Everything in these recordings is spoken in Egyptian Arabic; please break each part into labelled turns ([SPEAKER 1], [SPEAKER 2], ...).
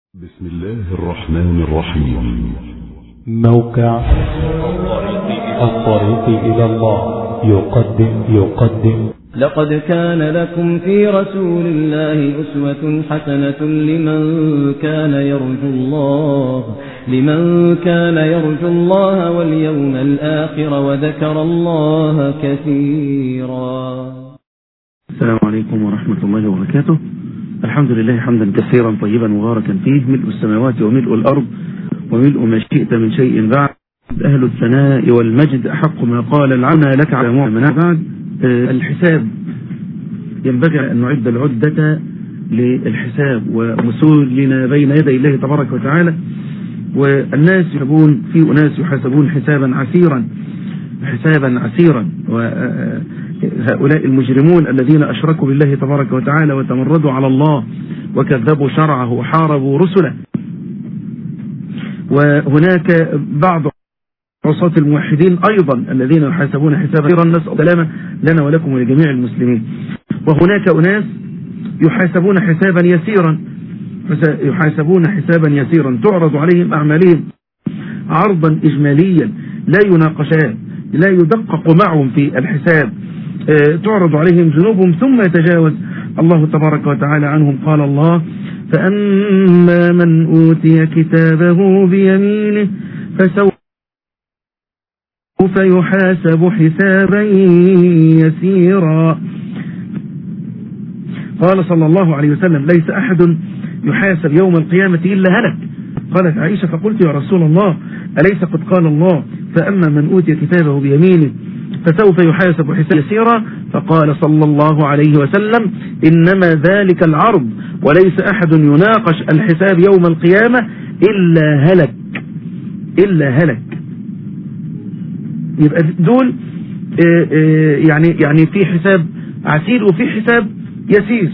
[SPEAKER 1] بسم الله الرحمن الرحيم
[SPEAKER 2] موقع الطريق إلى الله يقدم يقدم
[SPEAKER 3] لقد كان لكم في رسول الله أسوة حسنة لمن كان يرجو الله لمن كان يرجو الله واليوم الآخر وذكر الله كثيرا
[SPEAKER 4] السلام عليكم ورحمة الله وبركاته الحمد لله حمدا كثيرا طيبا مباركا فيه ملء السماوات وملء الأرض وملء ما شئت من شيء بعد أهل الثناء والمجد أحق ما قال العنا لك على مؤمنا بعد آه، الحساب ينبغي أن نعد العدة للحساب ومسولنا بين يدي الله تبارك وتعالى والناس يحسبون في أناس يحاسبون حسابا عسيرا حسابا عسيرا وهؤلاء المجرمون الذين أشركوا بالله تبارك وتعالى وتمردوا على الله وكذبوا شرعه وحاربوا رسله وهناك بعض عصاة الموحدين أيضا الذين يحاسبون حسابا عسيرا نسأل السلامة لنا ولكم ولجميع المسلمين وهناك أناس يحاسبون حسابا يسيرا يحاسبون حسابا يسيرا تعرض عليهم أعمالهم عرضا إجماليا لا يناقشان لا يدقق معهم في الحساب آه، تعرض عليهم ذنوبهم ثم يتجاوز الله تبارك وتعالى عنهم قال الله فأما من أوتي كتابه بيمينه فسوف يحاسب حسابا يسيرا قال صلى الله عليه وسلم ليس أحد يحاسب يوم القيامة إلا هلك قالت عائشة فقلت يا رسول الله أليس قد قال الله فأما من أوتي كتابه بيمينه فسوف يحاسب حسابا يسيرا فقال صلى الله عليه وسلم إنما ذلك العرض وليس أحد يناقش الحساب يوم القيامة إلا هلك إلا هلك يبقى دول آه، آه، يعني يعني في حساب عسير وفي حساب يسير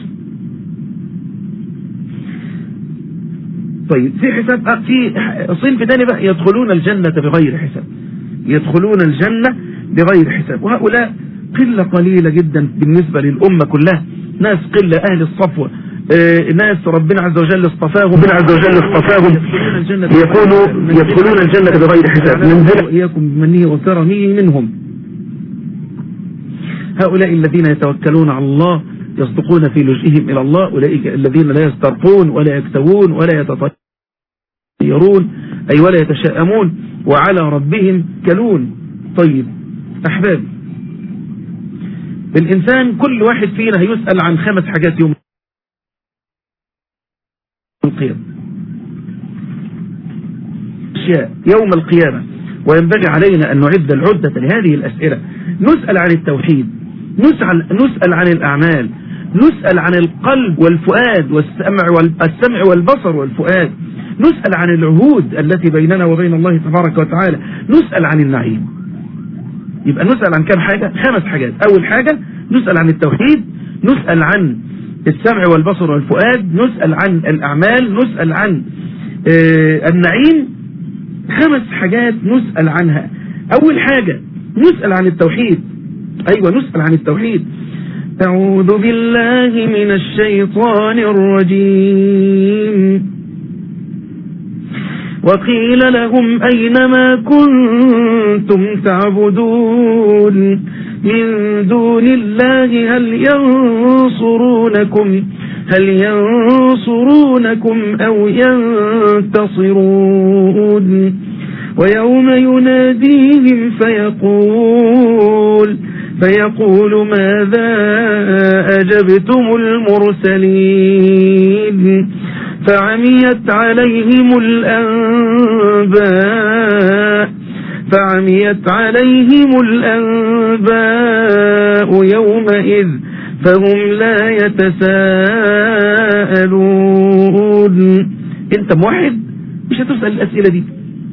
[SPEAKER 4] طيب في حساب آه، في صنف تاني بقى يدخلون الجنة بغير حساب يدخلون الجنة بغير حساب وهؤلاء قلة قليلة جدا بالنسبة للأمة كلها ناس قلة أهل الصفوة آه، ناس ربنا عز وجل اصطفاهم ربنا عز وجل اصطفاهم يكونوا يدخلون الجنة بغير حساب ننزل وإياكم بمنه وكرمه منهم هؤلاء الذين يتوكلون على الله يصدقون في لجئهم إلى الله أولئك الذين لا يسترقون ولا يكتوون ولا يتطيرون أي ولا يتشاءمون وعلى ربهم كلون طيب أحبابي الإنسان كل واحد فينا هيسأل عن خمس حاجات يوم القيامة أشياء يوم القيامة وينبغي علينا أن نعد العدة لهذه الأسئلة نسأل عن التوحيد نسأل, نسأل عن الأعمال نسأل عن القلب والفؤاد والسمع, والسمع والبصر والفؤاد نسأل عن العهود التي بيننا وبين الله تبارك وتعالى نسأل عن النعيم يبقى نسأل عن كم حاجة خمس حاجات أول حاجة نسأل عن التوحيد نسأل عن السمع والبصر والفؤاد نسأل عن الأعمال نسأل عن آه النعيم خمس حاجات نسأل عنها أول حاجة نسأل عن التوحيد أيوة نسأل عن التوحيد أعوذ بالله من الشيطان الرجيم وقيل لهم أين ما كنتم تعبدون من دون الله هل ينصرونكم هل ينصرونكم أو ينتصرون ويوم يناديهم فيقول فيقول ماذا أجبتم المرسلين فعميت عليهم الأنباء فعميت عليهم الأنباء يومئذ فهم لا يتساءلون انت موحد مش هتسأل الأسئلة دي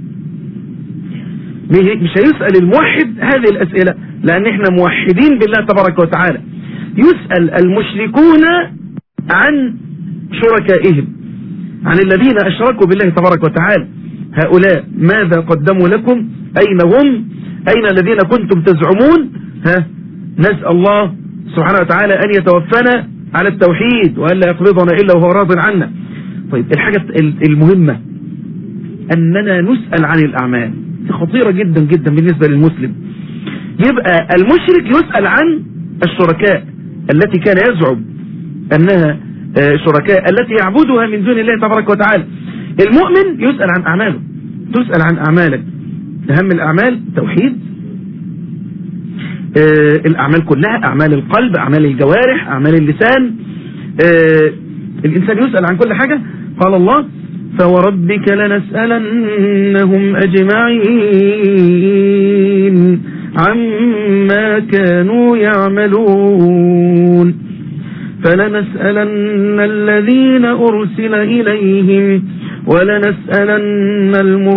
[SPEAKER 4] مش هيسأل الموحد هذه الأسئلة لأن احنا موحدين بالله تبارك وتعالى يسأل المشركون عن شركائهم عن الذين أشركوا بالله تبارك وتعالى هؤلاء ماذا قدموا لكم أين هم أين الذين كنتم تزعمون ها نسأل الله سبحانه وتعالى أن يتوفنا على التوحيد وأن لا يقبضنا إلا وهو راض عنا طيب الحاجة المهمة أننا نسأل عن الأعمال دي خطيرة جدا جدا بالنسبة للمسلم يبقى المشرك يسأل عن الشركاء التي كان يزعم أنها شركاء التي يعبدها من دون الله تبارك وتعالى المؤمن يسأل عن أعماله تسأل عن أعمالك أهم الأعمال توحيد الأعمال كلها أعمال القلب أعمال الجوارح أعمال اللسان الإنسان يسأل عن كل حاجة قال الله فوربك لنسألنهم أجمعين عما كانوا يعملون فلنسألن الذين أرسل إليهم ولنسألن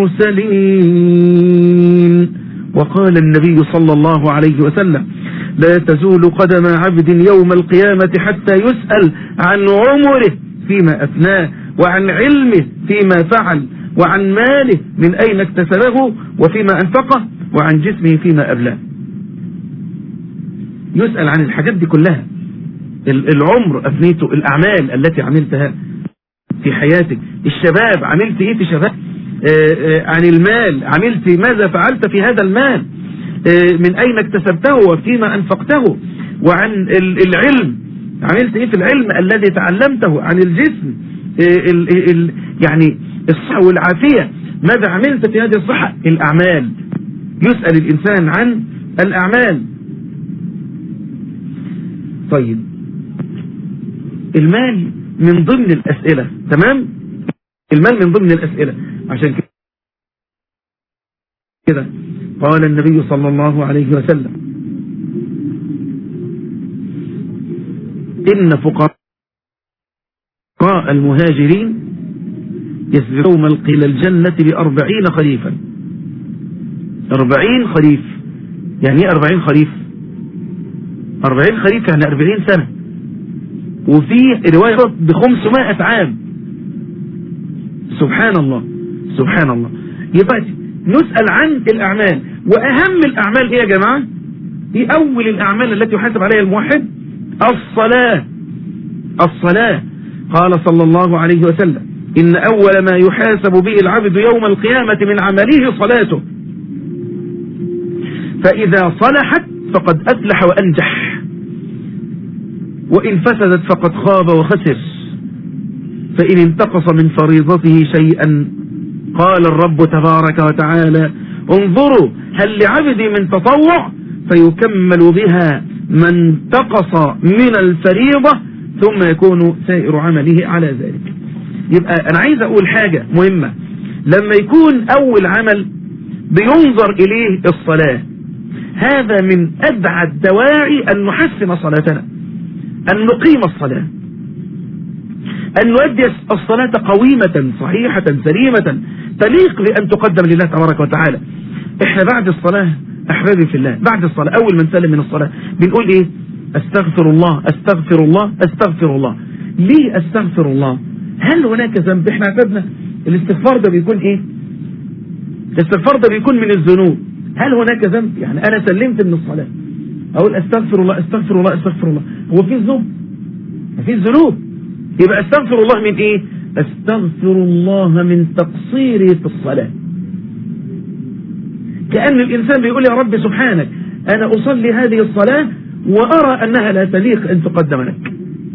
[SPEAKER 4] المرسلين وقال النبي صلى الله عليه وسلم لا تزول قدم عبد يوم القيامة حتى يسأل عن عمره فيما أثناه وعن علمه فيما فعل وعن ماله من أين اكتسبه وفيما أنفقه وعن جسمه فيما أبلاه يسأل عن الحاجات دي كلها العمر أفنيته الأعمال التي عملتها في حياتك الشباب عملت ايه في شباب عن المال عملت ماذا فعلت في هذا المال من أين اكتسبته وفيما أنفقته وعن العلم عملت ايه في العلم الذي تعلمته عن الجسم ال ال يعني الصحة والعافية ماذا عملت في هذه الصحة الأعمال يسأل الإنسان عن الأعمال طيب المال من ضمن الأسئلة تمام المال من ضمن الأسئلة عشان كده قال النبي صلى الله عليه وسلم إن فقراء المهاجرين يسبقون القيل الجنة بأربعين خريفا أربعين خريف يعني ايه أربعين خريف أربعين خريف يعني أربعين سنة وفي رواية بخمسمائة عام سبحان الله سبحان الله يبقى نسأل عن الأعمال وأهم الأعمال إيه يا جماعة دي أول الأعمال التي يحاسب عليها الموحد الصلاة الصلاة قال صلى الله عليه وسلم إن أول ما يحاسب به العبد يوم القيامة من عمله صلاته فإذا صلحت فقد أفلح وأنجح وإن فسدت فقد خاب وخسر فإن انتقص من فريضته شيئا قال الرب تبارك وتعالى انظروا هل لعبدي من تطوع فيكمل بها ما انتقص من الفريضة ثم يكون سائر عمله على ذلك يبقى أنا عايز أقول حاجة مهمة لما يكون أول عمل بينظر إليه الصلاة هذا من أدعى الدواعي أن نحسن صلاتنا أن نقيم الصلاة أن نؤدي الصلاة قويمة صحيحة سليمة تليق بأن تقدم لله تبارك وتعالى احنا بعد الصلاة احبابي في الله بعد الصلاة اول ما نسلم من الصلاة بنقول ايه استغفر الله استغفر الله استغفر الله ليه استغفر الله هل هناك ذنب احنا اعتدنا الاستغفار ده بيكون ايه الاستغفار ده بيكون من الذنوب هل هناك ذنب يعني انا سلمت من الصلاة اقول استغفر الله استغفر الله استغفر الله هو في ذنوب في ذنوب يبقى استغفر الله من ايه استغفر الله من تقصيري في الصلاة كأن الإنسان بيقول يا رب سبحانك أنا أصلي هذه الصلاة وأرى أنها لا تليق أن تقدم لك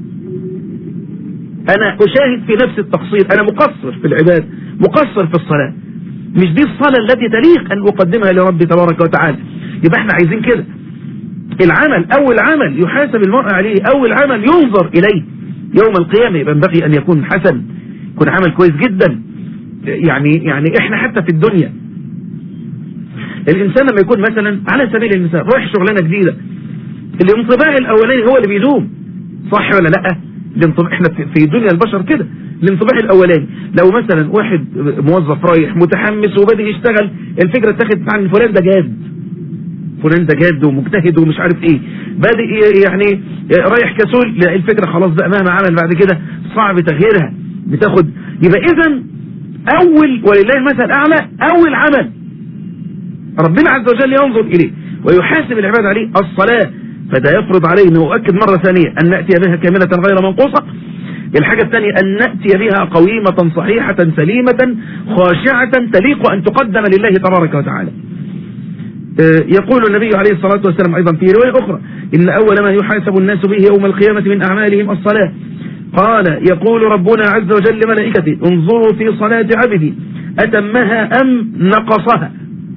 [SPEAKER 4] أنا أشاهد في نفس التقصير أنا مقصر في العباد مقصر في الصلاة مش دي الصلاة التي تليق أن أقدمها لربي تبارك وتعالى يبقى احنا عايزين كده العمل أول عمل يحاسب المرء عليه أول عمل ينظر إليه يوم القيامة يبقى ينبغي أن يكون حسن يكون عمل كويس جدا يعني يعني احنا حتى في الدنيا الإنسان لما يكون مثلا على سبيل المثال رايح شغلانة جديدة الانطباع الأولاني هو اللي بيدوم صح ولا لا الانطباع احنا في دنيا البشر كده الانطباع الأولاني لو مثلا واحد موظف رايح متحمس وبدأ يشتغل الفكرة اتخذت عن فلان ده جاد فلان ده جاد ومجتهد ومش عارف ايه بادئ يعني رايح كسول لا الفكرة خلاص بقى مهما عمل بعد كده صعب تغييرها بتاخد يبقى اذا اول ولله المثل الاعلى اول عمل ربنا عز وجل ينظر اليه ويحاسب العباد عليه الصلاة فده يفرض علينا وأؤكد مرة ثانية أن نأتي بها كاملة غير منقوصة الحاجة الثانية أن نأتي بها قويمة صحيحة سليمة خاشعة تليق أن تقدم لله تبارك وتعالى آه، يقول النبي عليه الصلاة والسلام أيضا في رواية أخرى إن أول ما يحاسب الناس به يوم القيامة من أعمالهم الصلاة قال يقول ربنا عز وجل لملائكته انظروا في صلاة عبدي أتمها أم نقصها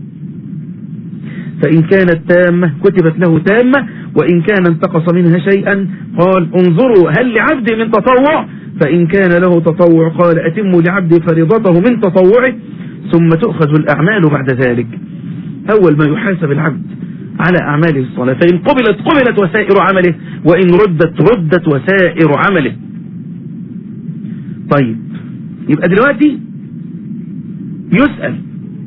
[SPEAKER 4] فإن كانت تامة كتبت له تامة وإن كان انتقص منها شيئا قال انظروا هل لعبدي من تطوع فإن كان له تطوع قال أتموا لعبدي فريضته من تطوعه ثم تؤخذ الأعمال بعد ذلك أول ما يحاسب العبد على أعماله الصلاة فإن قبلت قبلت وسائر عمله وإن ردت ردت وسائر عمله طيب يبقى دلوقتي يسأل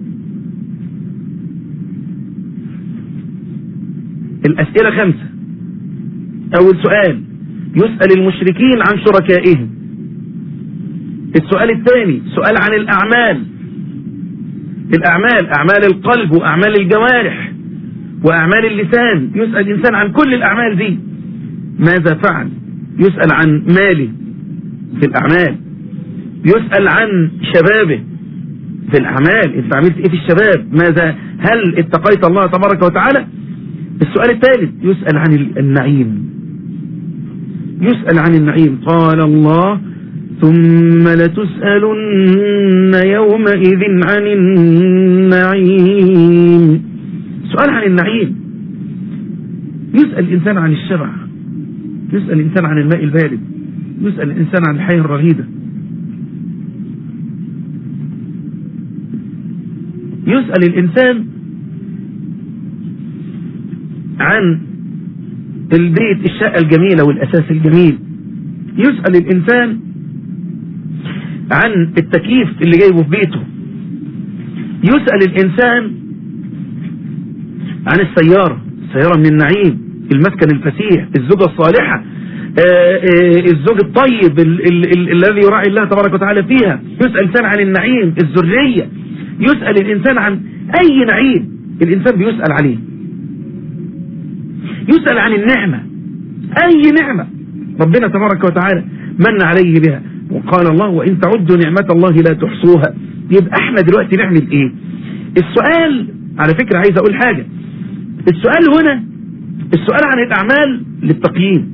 [SPEAKER 4] الأسئلة خمسة أول سؤال يسأل المشركين عن شركائهم السؤال الثاني سؤال عن الأعمال الأعمال أعمال القلب وأعمال الجوارح وأعمال اللسان يسأل الإنسان عن كل الأعمال دي ماذا فعل يسأل عن ماله في الأعمال يسأل عن شبابه في الأعمال انت عملت ايه في الشباب ماذا هل اتقيت الله تبارك وتعالى السؤال الثالث يسأل عن النعيم يسأل عن النعيم قال الله ثم لتسألن يومئذ عن النعيم سؤال عن النعيم يسأل الإنسان عن الشبع يسأل الإنسان عن الماء البارد يسأل الإنسان عن الحياة الرغيدة يسأل الإنسان عن البيت الشقة الجميلة والأساس الجميل يسأل الإنسان عن التكييف اللي جايبه في بيته يسأل الإنسان عن السيارة السيارة من النعيم المسكن الفسيح الزوجة الصالحة آه، آه، الزوج الطيب الذي يراعي الله تبارك وتعالى فيها يسأل الإنسان عن النعيم الذرية يسأل الإنسان عن أي نعيم الإنسان بيسأل عليه يسأل عن النعمة أي نعمة ربنا تبارك وتعالى من عليه بها وقال الله وإن تعدوا نعمة الله لا تحصوها يبقى احنا دلوقتي نعمل ايه السؤال على فكرة عايز اقول حاجة السؤال هنا السؤال عن الأعمال للتقييم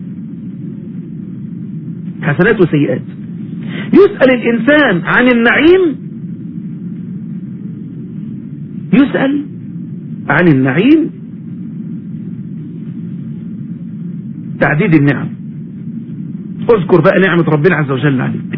[SPEAKER 4] حسنات وسيئات يسأل الإنسان عن النعيم يسأل عن النعيم تعديد النعم اذكر بقى نعمة ربنا عز وجل عليك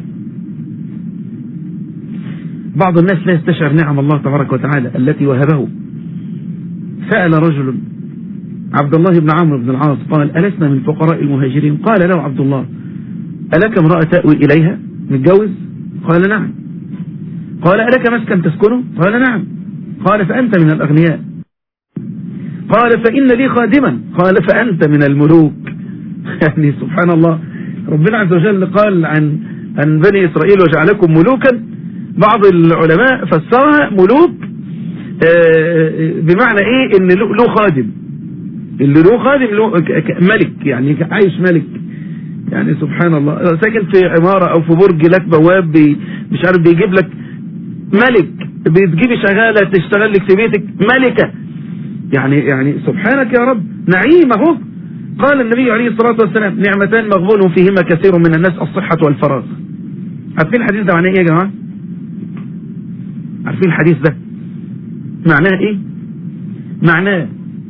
[SPEAKER 4] بعض الناس لا يستشعر نعم الله تبارك وتعالى التي وهبه سأل رجل عبد الله بن عمرو بن العاص قال ألسنا من فقراء المهاجرين قال له عبد الله ألك امرأة تأوي إليها متجوز قال نعم قال ألك مسكن تسكنه قال نعم قال فأنت من الأغنياء قال فإن لي خادما قال فأنت من الملوك يعني سبحان الله ربنا عز وجل قال عن عن بني إسرائيل وجعلكم ملوكا بعض العلماء فسرها ملوك آه، بمعنى ايه ان له خادم اللي له خادم له ملك يعني عايش ملك يعني سبحان الله ساكن في عمارة او في برج لك بواب بي مش عارف بيجيب لك ملك بتجيبي شغالة تشتغل لك في بيتك ملكة يعني يعني سبحانك يا رب نعيم اهو قال النبي عليه الصلاة والسلام نعمتان مغبون فيهما كثير من الناس الصحة والفراغ عارفين الحديث ده معناه ايه يا جماعة عارفين الحديث ده معناه ايه معناه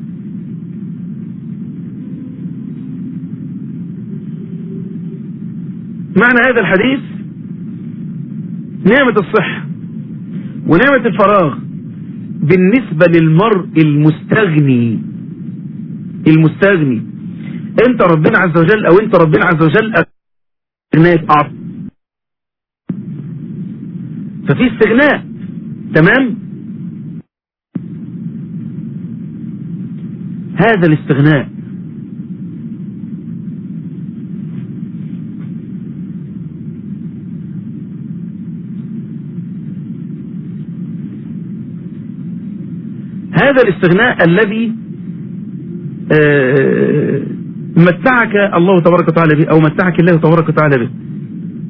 [SPEAKER 4] معنى هذا الحديث نعمة الصحة ونعمة الفراغ بالنسبة للمرء المستغني المستغني انت ربنا عز وجل او انت ربنا عز وجل اغناك اعطى ففي استغناء تمام هذا الاستغناء هذا الاستغناء الذي آه، متعك الله تبارك وتعالى به أو متعك الله تبارك وتعالى به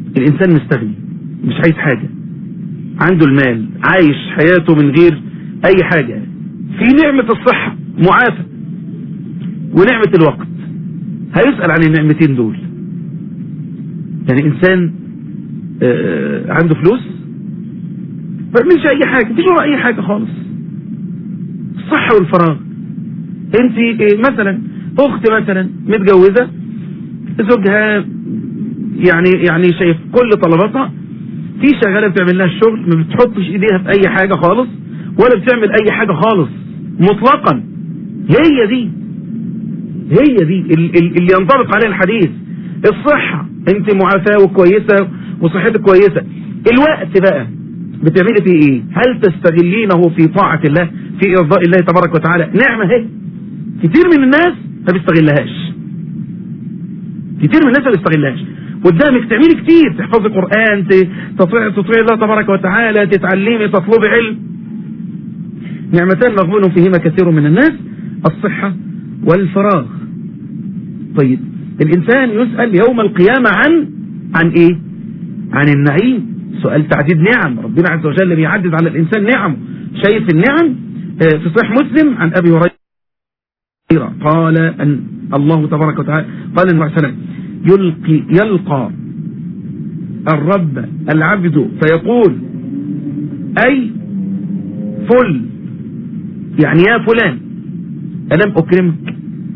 [SPEAKER 4] الإنسان مستغني مش عايز حاجة عنده المال عايش حياته من غير أي حاجة في نعمة الصحة معافى ونعمة الوقت هيسأل عن النعمتين دول يعني إنسان آه، عنده فلوس ما بيعملش أي حاجة مفيش ورا أي حاجة خالص الصحة والفراغ انت آه، مثلا اخت مثلا متجوزة زوجها يعني يعني شايف كل طلباتها في شغالة بتعمل لها الشغل ما بتحطش ايديها في اي حاجة خالص ولا بتعمل اي حاجة خالص مطلقا هي دي هي دي ال- ال- اللي ينطبق عليه الحديث الصحة انت معافاة وكويسة وصحتك كويسة الوقت بقى بتعملي فيه ايه هل تستغلينه في طاعة الله في ارضاء الله تبارك وتعالى نعمة هي كتير من الناس ما بيستغلهاش كتير من الناس ما بيستغلهاش قدامك تعملي كتير تحفظي قرآن ت- تطيعي تطيعي الله تبارك وتعالى تتعلمي تطلبي علم نعمتان مغبون فيهما كثير من الناس الصحة والفراغ طيب الإنسان يسأل يوم القيامة عن عن إيه عن النعيم سؤال تعديد نعم ربنا عز وجل بيعدد على الإنسان نعم شايف النعم آه، في صحيح مسلم عن أبي هريرة قال أن الله تبارك وتعالى قال النبي عليه السلام يلقي يلقى الرب العبد فيقول أي فل يعني يا فلان ألم أكرمك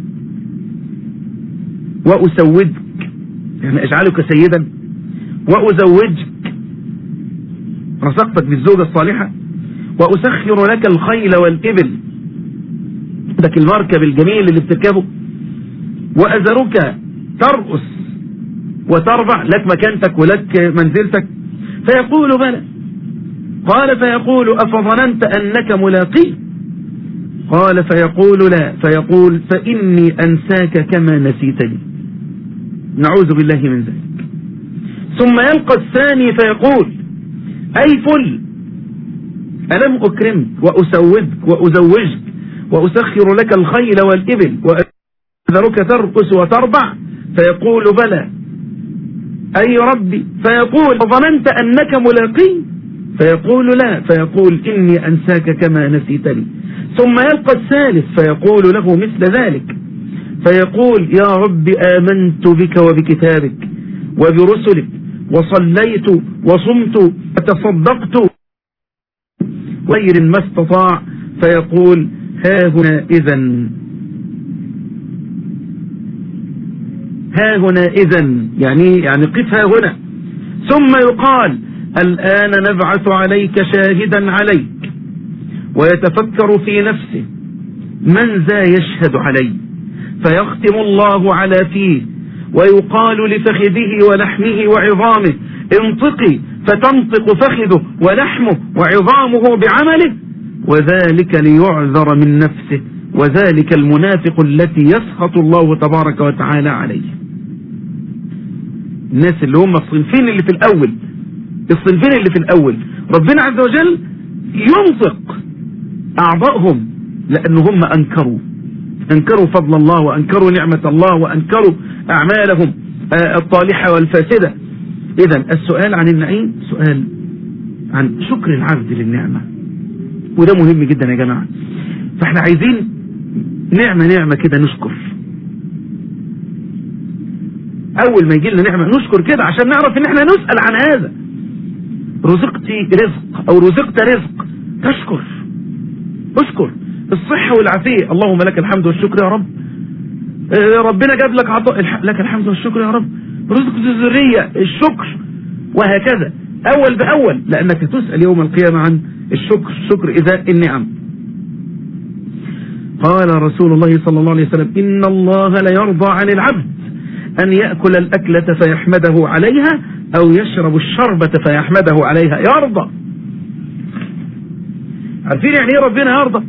[SPEAKER 4] وأسودك يعني أجعلك سيدا وأزوجك رزقتك بالزوجة الصالحة وأسخر لك الخيل والإبل عندك المركب الجميل اللي بتركبه وأذرك ترقص وتربع لك مكانتك ولك منزلتك فيقول بلى قال فيقول أفظننت أنك ملاقي قال فيقول لا فيقول فإني أنساك كما نسيتني نعوذ بالله من ذلك ثم يلقى الثاني فيقول أي فل ألم أكرمك وأسودك وأزوجك وأسخر لك الخيل والإبل وأذرك ترقص وتربع فيقول بلى أي ربي فيقول ظننت أنك ملاقي فيقول لا فيقول إني أنساك كما نسيتني ثم يلقى الثالث فيقول له مثل ذلك فيقول يا رب آمنت بك وبكتابك وبرسلك وصليت وصمت وتصدقت غير ما استطاع فيقول ها هنا إذا ها هنا إذا يعني يعني قف ها هنا ثم يقال الآن نبعث عليك شاهدا عليك ويتفكر في نفسه من ذا يشهد علي فيختم الله على فيه ويقال لفخذه ولحمه وعظامه انطقي فتنطق فخذه ولحمه وعظامه بعمله وذلك ليعذر من نفسه وذلك المنافق التي يسخط الله تبارك وتعالى عليه الناس اللي هم الصنفين اللي في الأول الصنفين اللي في الأول ربنا عز وجل ينطق أعضائهم لأن هم أنكروا أنكروا فضل الله وأنكروا نعمة الله وأنكروا أعمالهم آه، الطالحة والفاسدة إذا السؤال عن النعيم سؤال عن شكر العبد للنعمة وده مهم جدا يا جماعة فاحنا عايزين نعمة نعمة كده نشكر أول ما يجي لنا نعمة نشكر كده عشان نعرف إن احنا نسأل عن هذا رزقتي رزق أو رزقت رزق تشكر اشكر الصحة والعافية اللهم لك الحمد والشكر يا رب آه، ربنا جاب لك عطاء الح- لك الحمد والشكر يا رب رزق الذرية الشكر وهكذا أول بأول لأنك تسأل يوم القيامة عن الشكر شكر إذا النعم قال رسول الله صلى الله عليه وسلم إن الله ليرضى عن العبد أن يأكل الأكلة فيحمده عليها أو يشرب الشربة فيحمده عليها يرضى عارفين يعني ايه ربنا يرضى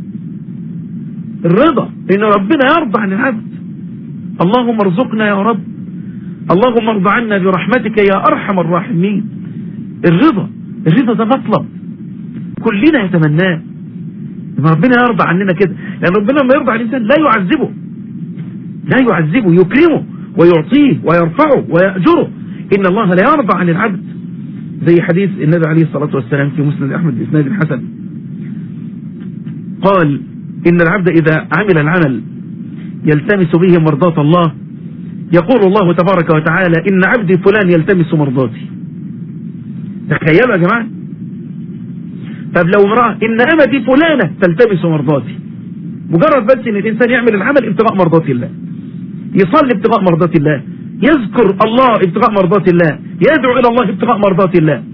[SPEAKER 4] الرضا ان ربنا يرضى عن العبد اللهم ارزقنا يا رب اللهم ارضى عنا برحمتك يا ارحم الراحمين الرضا الرضا ده مطلب كلنا يتمناه ان ربنا يرضى عننا كده لان ربنا لما يرضى عن الانسان لا يعذبه لا يعذبه يكرمه ويعطيه ويرفعه ويأجره إن الله لا يرضى عن العبد زي حديث النبي عليه الصلاة والسلام في مسند أحمد بإسناد حسن قال إن العبد إذا عمل العمل يلتمس به مرضاة الله يقول الله تبارك وتعالى إن عبدي فلان يلتمس مرضاتي تخيلوا يا جماعة طب لو امرأة إن أمتي فلانة تلتمس مرضاتي مجرد بس إن الإنسان يعمل العمل ابتغاء مرضات الله يصلي ابتغاء مرضات الله يذكر الله ابتغاء مرضات الله يدعو إلى الله ابتغاء مرضات الله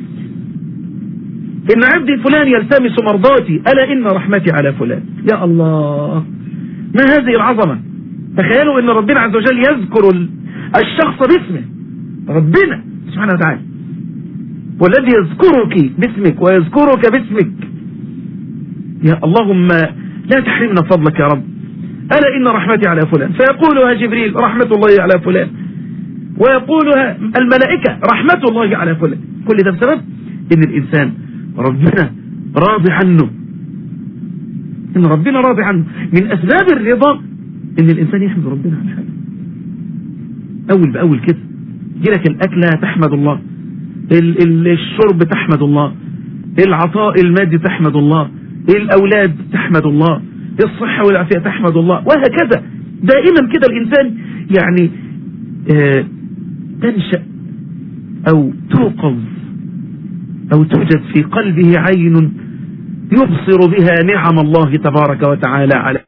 [SPEAKER 4] إن عبدي فلان يلتمس مرضاتي ألا إن رحمتي على فلان يا الله ما هذه العظمة تخيلوا إن ربنا عز وجل يذكر الشخص باسمه ربنا سبحانه وتعالى والذي يذكرك باسمك ويذكرك باسمك يا اللهم لا تحرمنا فضلك يا رب ألا إن رحمتي على فلان فيقولها جبريل رحمة الله على فلان ويقولها الملائكة رحمة الله على فلان كل ده بسبب إن الإنسان ربنا راضي عنه إن ربنا راضي عنه من أسباب الرضا إن الإنسان يحمد ربنا على حاجة أول بأول كده جيلك الأكلة تحمد الله الشرب تحمد الله العطاء المادي تحمد الله الأولاد تحمد الله الصحة والعافية تحمد الله وهكذا دائما كده الإنسان يعني آه تنشأ أو توقظ أو توجد في قلبه عين يبصر بها نعم الله تبارك وتعالى عليه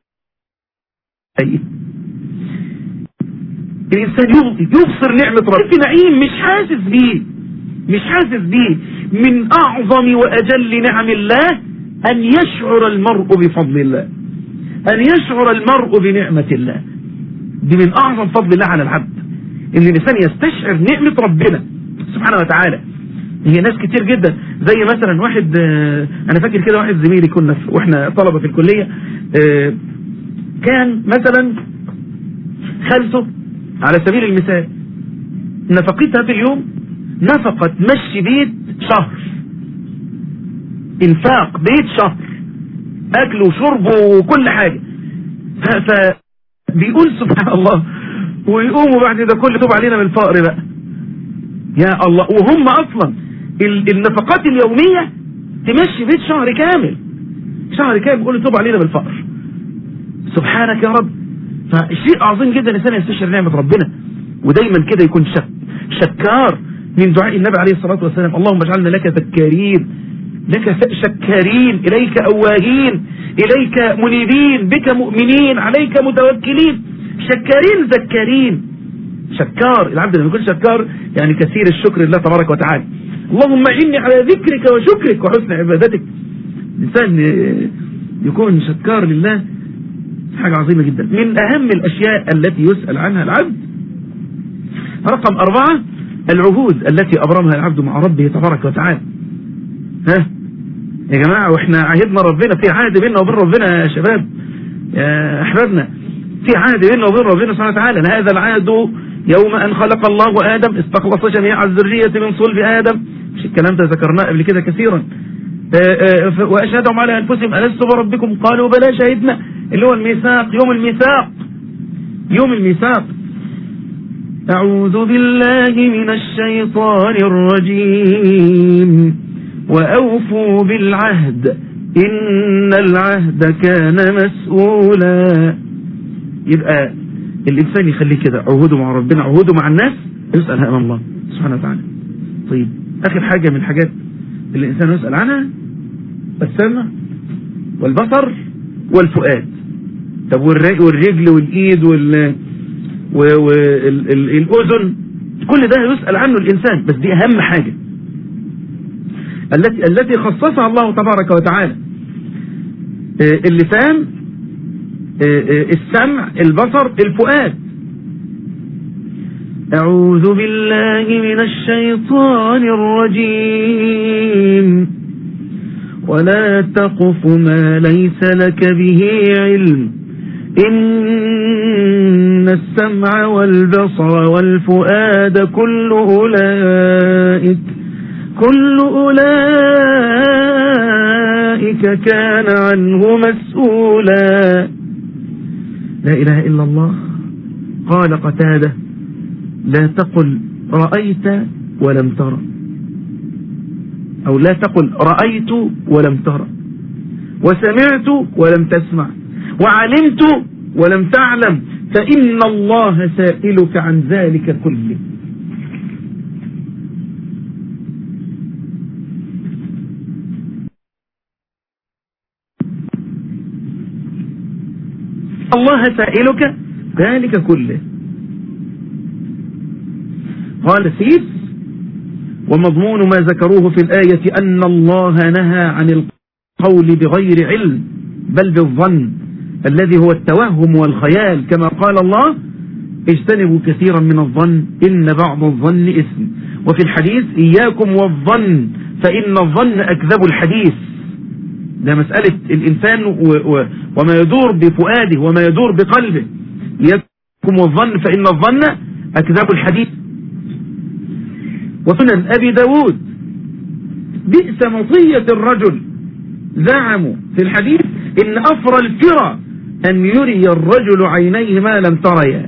[SPEAKER 4] الإنسان يبصر نعمة ربه في نعيم مش حاسس بيه مش حاسس بيه من أعظم وأجل نعم الله أن يشعر المرء بفضل الله أن يشعر المرء بنعمة الله دي من أعظم فضل الله على العبد إن الإنسان يستشعر نعمة ربنا سبحانه وتعالى هي ناس كتير جدا زي مثلا واحد أنا فاكر كده واحد زميلي كنا في وإحنا طلبة في الكلية كان مثلا خالته على سبيل المثال نفقتها في اليوم نفقت مشي بيت شهر انفاق بيت شهر اكل وشرب وكل حاجة فبيقول سبحان الله ويقوموا بعد ده كله توب علينا من الفقر بقى يا الله وهم اصلا النفقات اليومية تمشي بيت شهر كامل شهر كامل بيقول توب علينا بالفقر سبحانك يا رب فشيء عظيم جدا الانسان يستشعر نعمة ربنا ودايما كده يكون شك شكار من دعاء النبي عليه الصلاة والسلام اللهم اجعلنا لك ذكارين لك شكارين إليك أواهين إليك منيبين بك مؤمنين عليك متوكلين شكارين ذكارين شكار العبد لما يكون شكار يعني كثير الشكر لله تبارك وتعالى اللهم إني على ذكرك وشكرك وحسن عبادتك الإنسان يكون شكار لله حاجة عظيمة جدا من أهم الأشياء التي يسأل عنها العبد رقم أربعة العهود التي أبرمها العبد مع ربه تبارك وتعالى ها يا جماعة واحنا عهدنا ربنا في عهد بيننا وبين ربنا يا شباب يا أحبابنا في عهد بيننا وبين ربنا سبحانه وتعالى هذا العهد يوم أن خلق الله آدم استخلص جميع الذرية من صلب آدم مش الكلام ده ذكرناه قبل كده كثيرا وأشهدهم على أنفسهم ألست بربكم قالوا بلى شهدنا اللي هو الميثاق يوم الميثاق يوم الميثاق أعوذ بالله من الشيطان الرجيم وأوفوا بالعهد إن العهد كان مسؤولا يبقى الإنسان يخليه كده عهوده مع ربنا عهوده مع الناس يسأل أمام الله سبحانه وتعالى طيب آخر حاجة من الحاجات اللي الإنسان يسأل عنها السمع والبصر والفؤاد طب والرجل والإيد وال والأذن كل ده يسأل عنه الإنسان بس دي أهم حاجة التي التي خصصها الله تبارك وتعالى اللسان السمع البصر الفؤاد أعوذ بالله من الشيطان الرجيم ولا تقف ما ليس لك به علم إن السمع والبصر والفؤاد كل أولئك كل أولئك كان عنه مسؤولا لا إله إلا الله قال قتاده لا تقل رأيت ولم ترى أو لا تقل رأيت ولم ترى وسمعت ولم تسمع وعلمت ولم تعلم فإن الله سائلك عن ذلك كله الله سائلك ذلك كله قال سيد ومضمون ما ذكروه في الآية أن الله نهى عن القول بغير علم بل بالظن الذي هو التوهم والخيال كما قال الله اجتنبوا كثيرا من الظن إن بعض الظن إثم وفي الحديث إياكم والظن فإن الظن أكذب الحديث ده مسألة الإنسان وما يدور بفؤاده وما يدور بقلبه إياكم والظن فإن الظن أكذب الحديث وسنن أبي داود بئس مطية الرجل زعموا في الحديث إن أفر الفرى أن يري الرجل عينيه ما لم تريا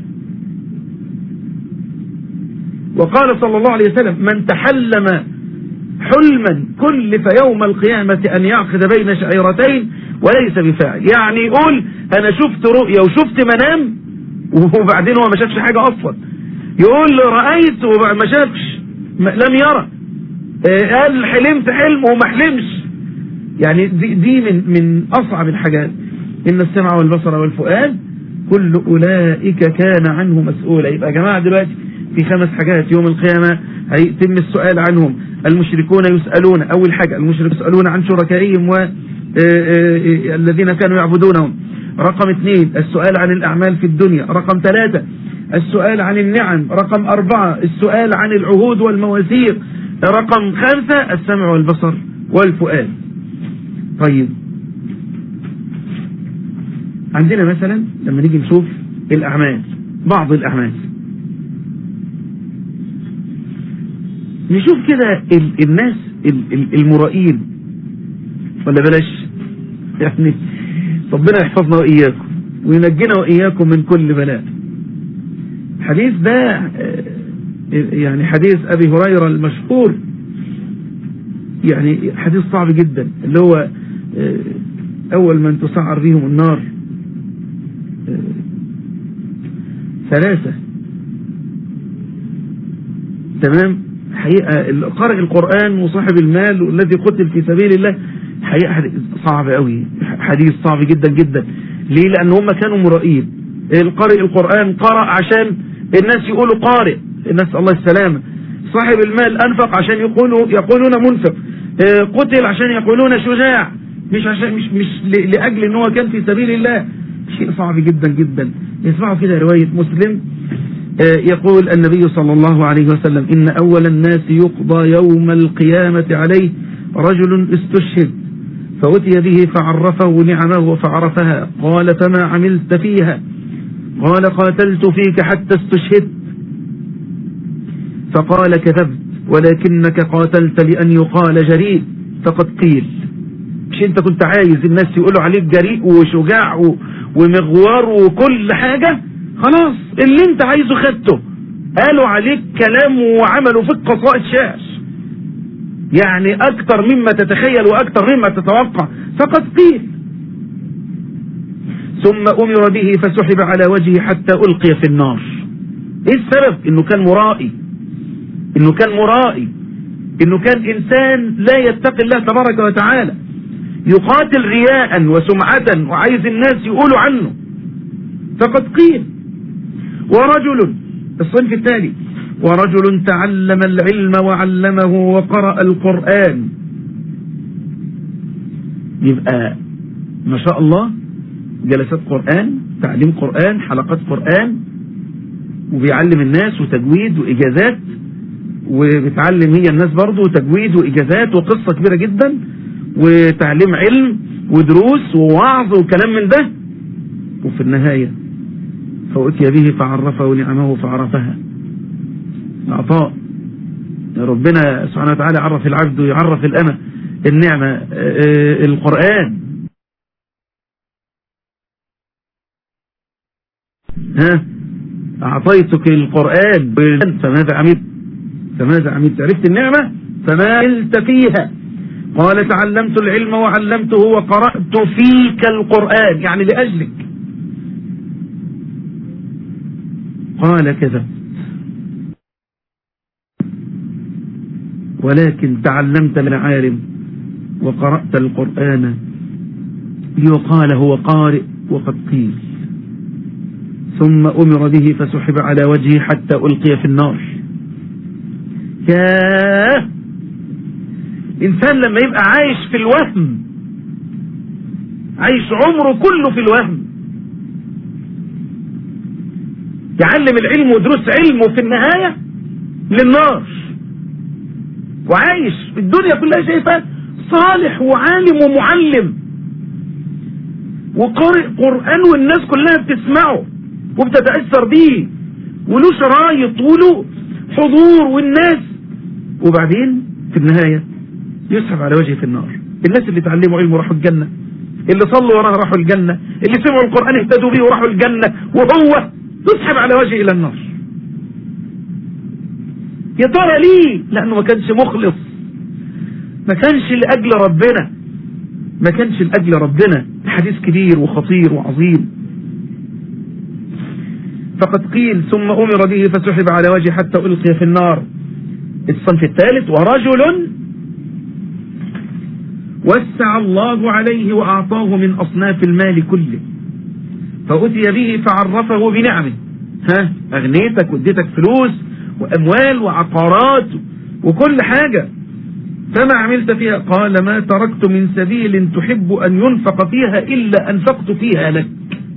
[SPEAKER 4] وقال صلى الله عليه وسلم من تحلم حلما كلف يوم القيامة أن يعقد بين شعيرتين وليس بفاعل يعني يقول أنا شفت رؤية وشفت منام وبعدين هو ما شافش حاجة أصلا يقول رأيت وما شافش لم يرى قال حلمت حلم وما حلمش يعني دي, دي من, من أصعب الحاجات إن السمع والبصر والفؤاد كل أولئك كان عنه مسؤولا يبقى يا جماعة دلوقتي في خمس حاجات يوم القيامة هيتم السؤال عنهم المشركون يسألون أول حاجة المشرك يسألون عن شركائهم والذين كانوا يعبدونهم رقم اثنين السؤال عن الأعمال في الدنيا رقم ثلاثة السؤال عن النعم رقم أربعة السؤال عن العهود والمواسير رقم خمسة السمع والبصر والفؤاد طيب عندنا مثلا لما نيجي نشوف الأعمال بعض الأعمال نشوف كده الناس المرائين ولا بلاش يعني ربنا يحفظنا وإياكم وينجينا وإياكم من كل بلاء الحديث ده يعني حديث أبي هريرة المشهور يعني حديث صعب جدا اللي هو أول من تسعر بهم النار ثلاثة تمام حقيقة قارئ القرآن وصاحب المال والذي قتل في سبيل الله حقيقة حديث صعب قوي حديث صعب جدا جدا ليه لأن هم كانوا مرائين القارئ القرآن قرأ عشان الناس يقولوا قارئ الناس الله السلامة صاحب المال أنفق عشان يقولوا يقولون منفق قتل عشان يقولون شجاع مش عشان مش مش لأجل ان هو كان في سبيل الله شيء صعب جدا جدا يسمعوا كده رواية مسلم يقول النبي صلى الله عليه وسلم إن أول الناس يقضى يوم القيامة عليه رجل استشهد فأتي به فعرفه نعمه فعرفها قال فما عملت فيها قال قاتلت فيك حتى استشهدت فقال كذبت ولكنك قاتلت لأن يقال جريء فقد قيل مش انت كنت عايز الناس يقولوا عليك جريء وشجاع ومغوار وكل حاجة خلاص اللي انت عايزه خدته قالوا عليك كلام وعملوا فيك قصائد شعر يعني اكتر مما تتخيل واكتر مما تتوقع فقد قيل ثم امر به فسحب على وجهه حتى القي في النار ايه السبب انه كان مرائي انه كان مرائي انه كان انسان لا يتقي الله تبارك وتعالى يقاتل رياء وسمعة وعايز الناس يقولوا عنه فقد قيل ورجل الصنف الثاني ورجل تعلم العلم وعلمه وقرأ القرآن يبقى ما شاء الله جلسات قرآن تعليم قرآن حلقات قرآن وبيعلم الناس وتجويد وإجازات وبتعلم هي الناس برضه تجويد وإجازات وقصة كبيرة جدا وتعليم علم ودروس ووعظ وكلام من ده وفي النهاية فأتي به فعرفه نعمه فعرفها عطاء ربنا سبحانه وتعالى عرف العبد ويعرف الأمة النعمة القرآن ها أعطيتك القرآن فماذا عملت فماذا عملت عرفت النعمة فما عملت فيها قال تعلمت العلم وعلمته وقرأت فيك القرآن يعني لأجلك قال كذا ولكن تعلمت من عالم وقرأت القرآن ليقال هو قارئ وقد قيل ثم أمر به فسحب على وجهه حتى ألقي في النار ياه إنسان لما يبقى عايش في الوهم عايش عمره كله في الوهم يعلم العلم ودروس علم وفي النهاية للنار وعايش الدنيا كلها شايفة صالح وعالم ومعلم وقارئ قرآن والناس كلها بتسمعه وبتتأثر بيه وله شرايط وله حضور والناس وبعدين في النهاية يسحب على وجهه في النار الناس اللي تعلموا علم وراحوا الجنة اللي صلوا وراه راحوا الجنة اللي سمعوا القرآن اهتدوا به وراحوا الجنة وهو يسحب على وجهه إلى النار يا ترى ليه لأنه ما كانش مخلص ما كانش لأجل ربنا ما كانش لأجل ربنا حديث كبير وخطير وعظيم فقد قيل ثم أمر به فسحب على وجهه حتى ألقي في النار الصنف الثالث ورجل وسع الله عليه وأعطاه من أصناف المال كله فأتي به فعرفه بنعمه ها أغنيتك واديتك فلوس وأموال وعقارات وكل حاجة فما عملت فيها قال ما تركت من سبيل تحب أن ينفق فيها إلا أنفقت فيها لك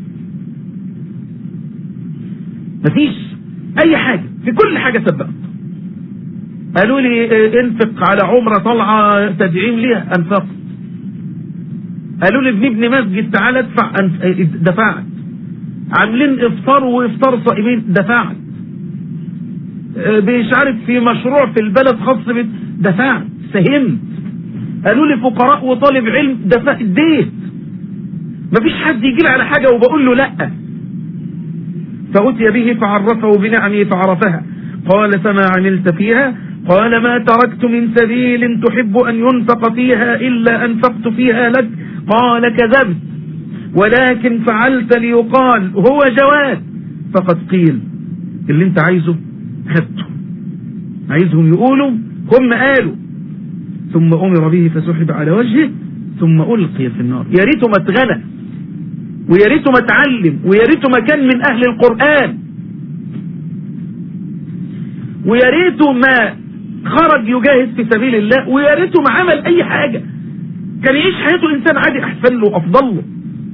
[SPEAKER 4] مفيش أي حاجة في كل حاجة سبقت قالوا لي انفق على عمرة طلعة تدعيم ليها أنفقت قالوا لي بنبني مسجد تعالى ادفع دفعت عاملين افطار وافطار صائمين دفعت مش عارف في مشروع في البلد خاص بي دفعت ساهمت قالوا لي فقراء وطالب علم دفعت اديت مفيش حد يجي لي على حاجة وبقول له لا فأتي به فعرفه بنعمه فعرفها قال فما عملت فيها قال ما تركت من سبيل تحب أن ينفق فيها إلا أنفقت فيها لك قال كذبت ولكن فعلت ليقال هو جواد فقد قيل اللي انت عايزه خدته عايزهم يقولوا هم قالوا ثم أمر به فسحب على وجهه ثم ألقي في النار يا ريته ما اتغنى ويا ريته ما اتعلم ويا ريته ما كان من أهل القرآن ويا ريته ما خرج يجاهد في سبيل الله ويا ريته ما عمل أي حاجة كان يعيش حياته إنسان عادي أحسن له وأفضل له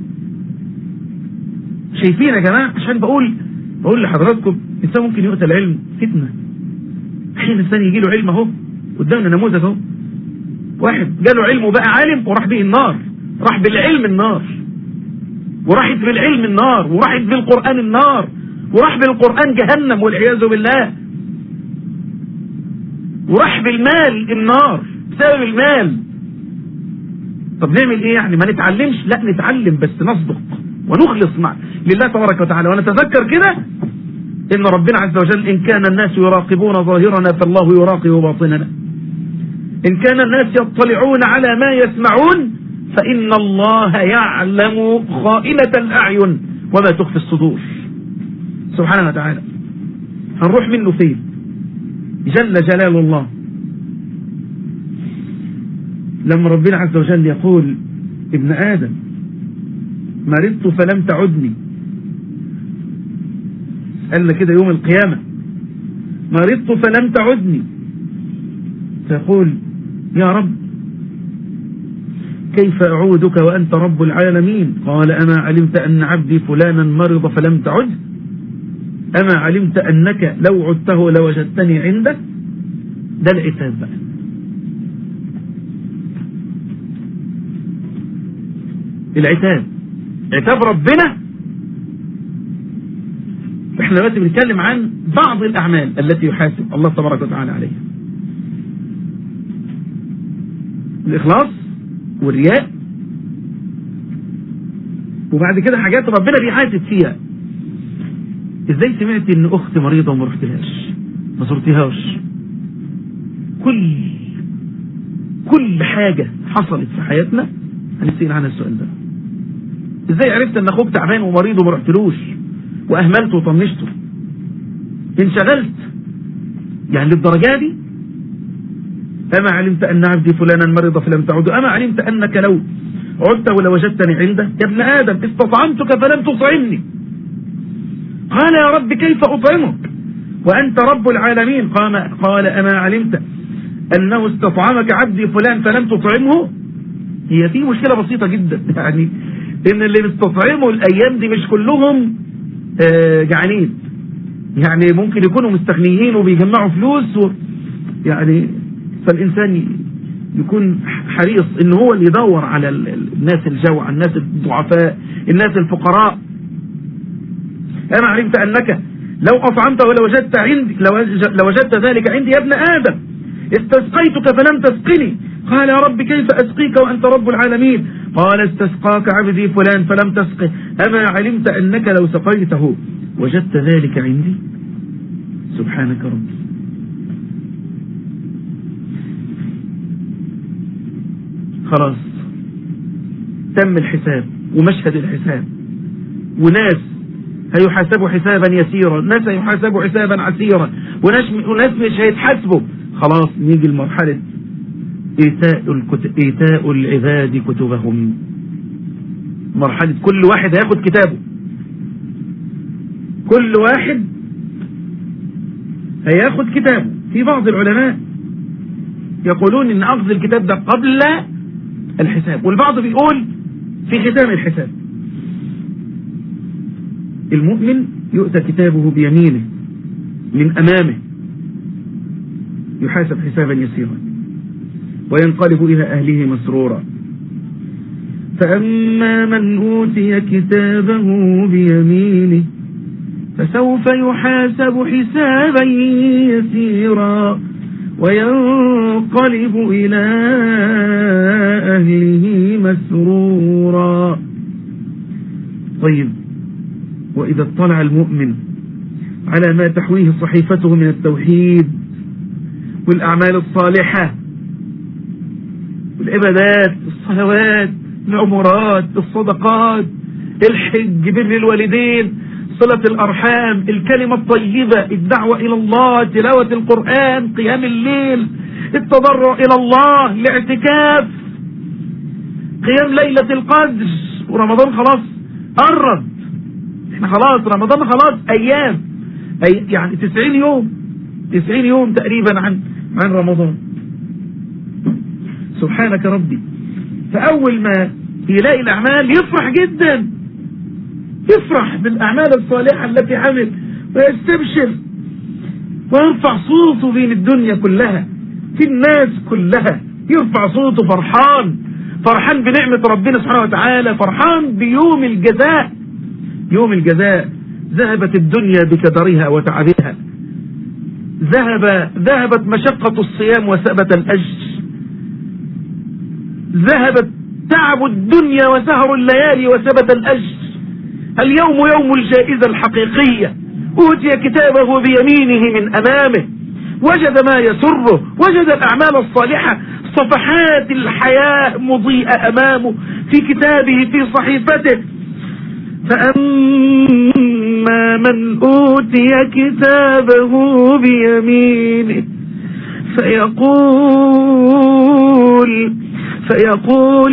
[SPEAKER 4] شايفين يا جماعة عشان بقول بقول لحضراتكم إنسان ممكن يؤتى العلم فتنة حين إنسان يجي له علم أهو قدامنا نموذج أهو واحد جاله علم وبقى عالم وراح به النار راح بالعلم النار وراحت بالعلم النار وراحت بالقرآن النار وراح بالقرآن جهنم والعياذ بالله وراح بالمال النار بسبب المال طب نعمل ايه يعني ما نتعلمش لا نتعلم بس نصدق ونخلص مع لله تبارك وتعالى ونتذكر كده ان ربنا عز وجل ان كان الناس يراقبون ظاهرنا فالله يراقب باطننا ان كان الناس يطلعون على ما يسمعون فان الله يعلم خائنة الاعين وما تخفي الصدور سبحانه وتعالى هنروح منه فين جل جلال الله لما ربنا عز وجل يقول ابن آدم مرضت فلم تعدني قال كده يوم القيامة مرضت فلم تعدني فيقول يا رب كيف أعودك وأنت رب العالمين قال أما علمت أن عبدي فلانا مرض فلم تعد أما علمت أنك لو عدته لوجدتني عندك ده العتاب بقى العتاب عتاب ربنا احنا دلوقتي بنتكلم عن بعض الأعمال التي يحاسب الله تبارك وتعالى عليها الإخلاص والرياء وبعد كده حاجات ربنا بيحاسب فيها ازاي سمعت ان اختي مريضة وما رحتلهاش ما زرتهاش كل كل حاجة حصلت في حياتنا هنسأل عنها السؤال ده ازاي عرفت ان اخوك تعبان ومريض وما رحتلوش واهملته وطنشته انشغلت يعني للدرجة دي أما علمت أن عبدي فلانا مرض فلم تعود أما علمت أنك لو عدت ولوجدتني عنده يا ابن آدم استطعمتك فلم تطعمني قال يا رب كيف أطعمك وأنت رب العالمين قال, قال أما علمت أنه استطعمك عبدي فلان فلم تطعمه هي في مشكلة بسيطة جدا يعني إن اللي بيستطعموا الأيام دي مش كلهم آه جعانين يعني ممكن يكونوا مستغنيين وبيجمعوا فلوس و يعني فالإنسان يكون حريص ان هو اللي يدور على الناس الجوع الناس الضعفاء الناس الفقراء انا علمت انك لو اطعمت ولوجدت عندي لوجدت ذلك عندي يا ابن ادم استسقيتك فلم تسقني قال يا رب كيف اسقيك وانت رب العالمين قال استسقاك عبدي فلان فلم تسقه اما علمت انك لو سقيته وجدت ذلك عندي سبحانك ربي خلاص تم الحساب ومشهد الحساب وناس هيحاسبوا حسابا يسيرا ناس هيحاسبوا حسابا عسيرا وناس, وناس مش هيتحاسبوا خلاص نيجي لمرحلة إيتاء, الكت... إيتاء العباد كتبهم مرحلة كل واحد هياخد كتابه كل واحد هياخد كتابه في بعض العلماء يقولون ان اخذ الكتاب ده قبل الحساب والبعض بيقول في ختام الحساب المؤمن يؤتى كتابه بيمينه من أمامه يحاسب حسابا يسيرا وينقلب إلى أهله مسرورا فأما من أوتي كتابه بيمينه فسوف يحاسب حسابا يسيرا وينقلب إلى أهله مسرورا طيب وإذا اطلع المؤمن على ما تحويه صحيفته من التوحيد والأعمال الصالحة والعبادات الصلوات العمرات الصدقات الحج بر الوالدين صلة الأرحام الكلمة الطيبة الدعوة إلى الله تلاوة القرآن قيام الليل التضرع إلى الله الاعتكاف قيام ليلة القدر ورمضان خلاص قرب احنا خلاص رمضان خلاص أيام أي يعني تسعين يوم تسعين يوم تقريبا عن عن رمضان سبحانك ربي فأول ما يلاقي الأعمال يفرح جدا يفرح بالأعمال الصالحة التي عمل ويستبشر ويرفع صوته بين الدنيا كلها في الناس كلها يرفع صوته فرحان فرحان بنعمة ربنا سبحانه وتعالى فرحان بيوم الجزاء يوم الجزاء ذهبت الدنيا بكدرها وتعبها ذهب ذهبت مشقة الصيام وثبت الأجر ذهبت تعب الدنيا وسهر الليالي وثبت الأجر اليوم يوم الجائزة الحقيقية أوتي كتابه بيمينه من أمامه وجد ما يسره وجد الأعمال الصالحة صفحات الحياة مضيئة أمامه في كتابه في صحيفته فأما من أوتي كتابه بيمينه فيقول فيقول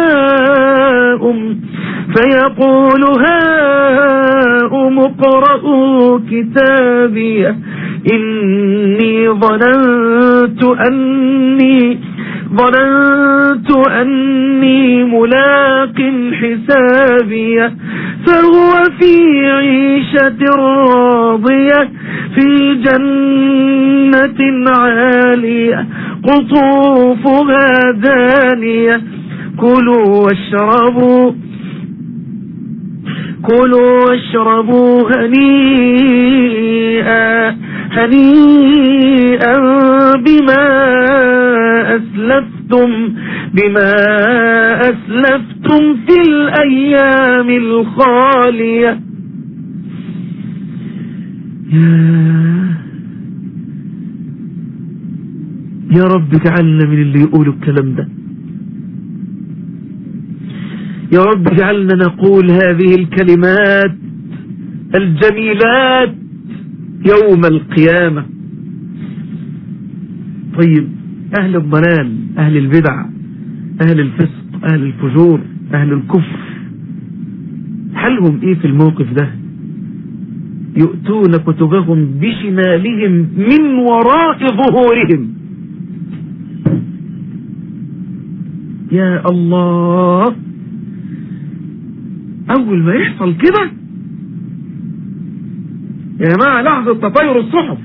[SPEAKER 4] هاؤم فيقول هاؤم اقرءوا كتابي إني ظننت أني ظننت أني ملاق حسابي فهو في عيشة راضية في جنة عالية قطوفها دانية كلوا واشربوا كلوا واشربوا هنيئا هنيئا بما أسلفتم بما أسلفتم في الأيام الخالية يا رب اجعلنا من اللي يقولوا الكلام ده يا رب اجعلنا نقول هذه الكلمات الجميلات يوم القيامة طيب أهل الضلال أهل البدع أهل الفسق أهل الفجور أهل الكفر حلهم إيه في الموقف ده يؤتون كتبهم بشمالهم من وراء ظهورهم يا الله أول ما يحصل كده يا جماعة لحظة تطير الصحف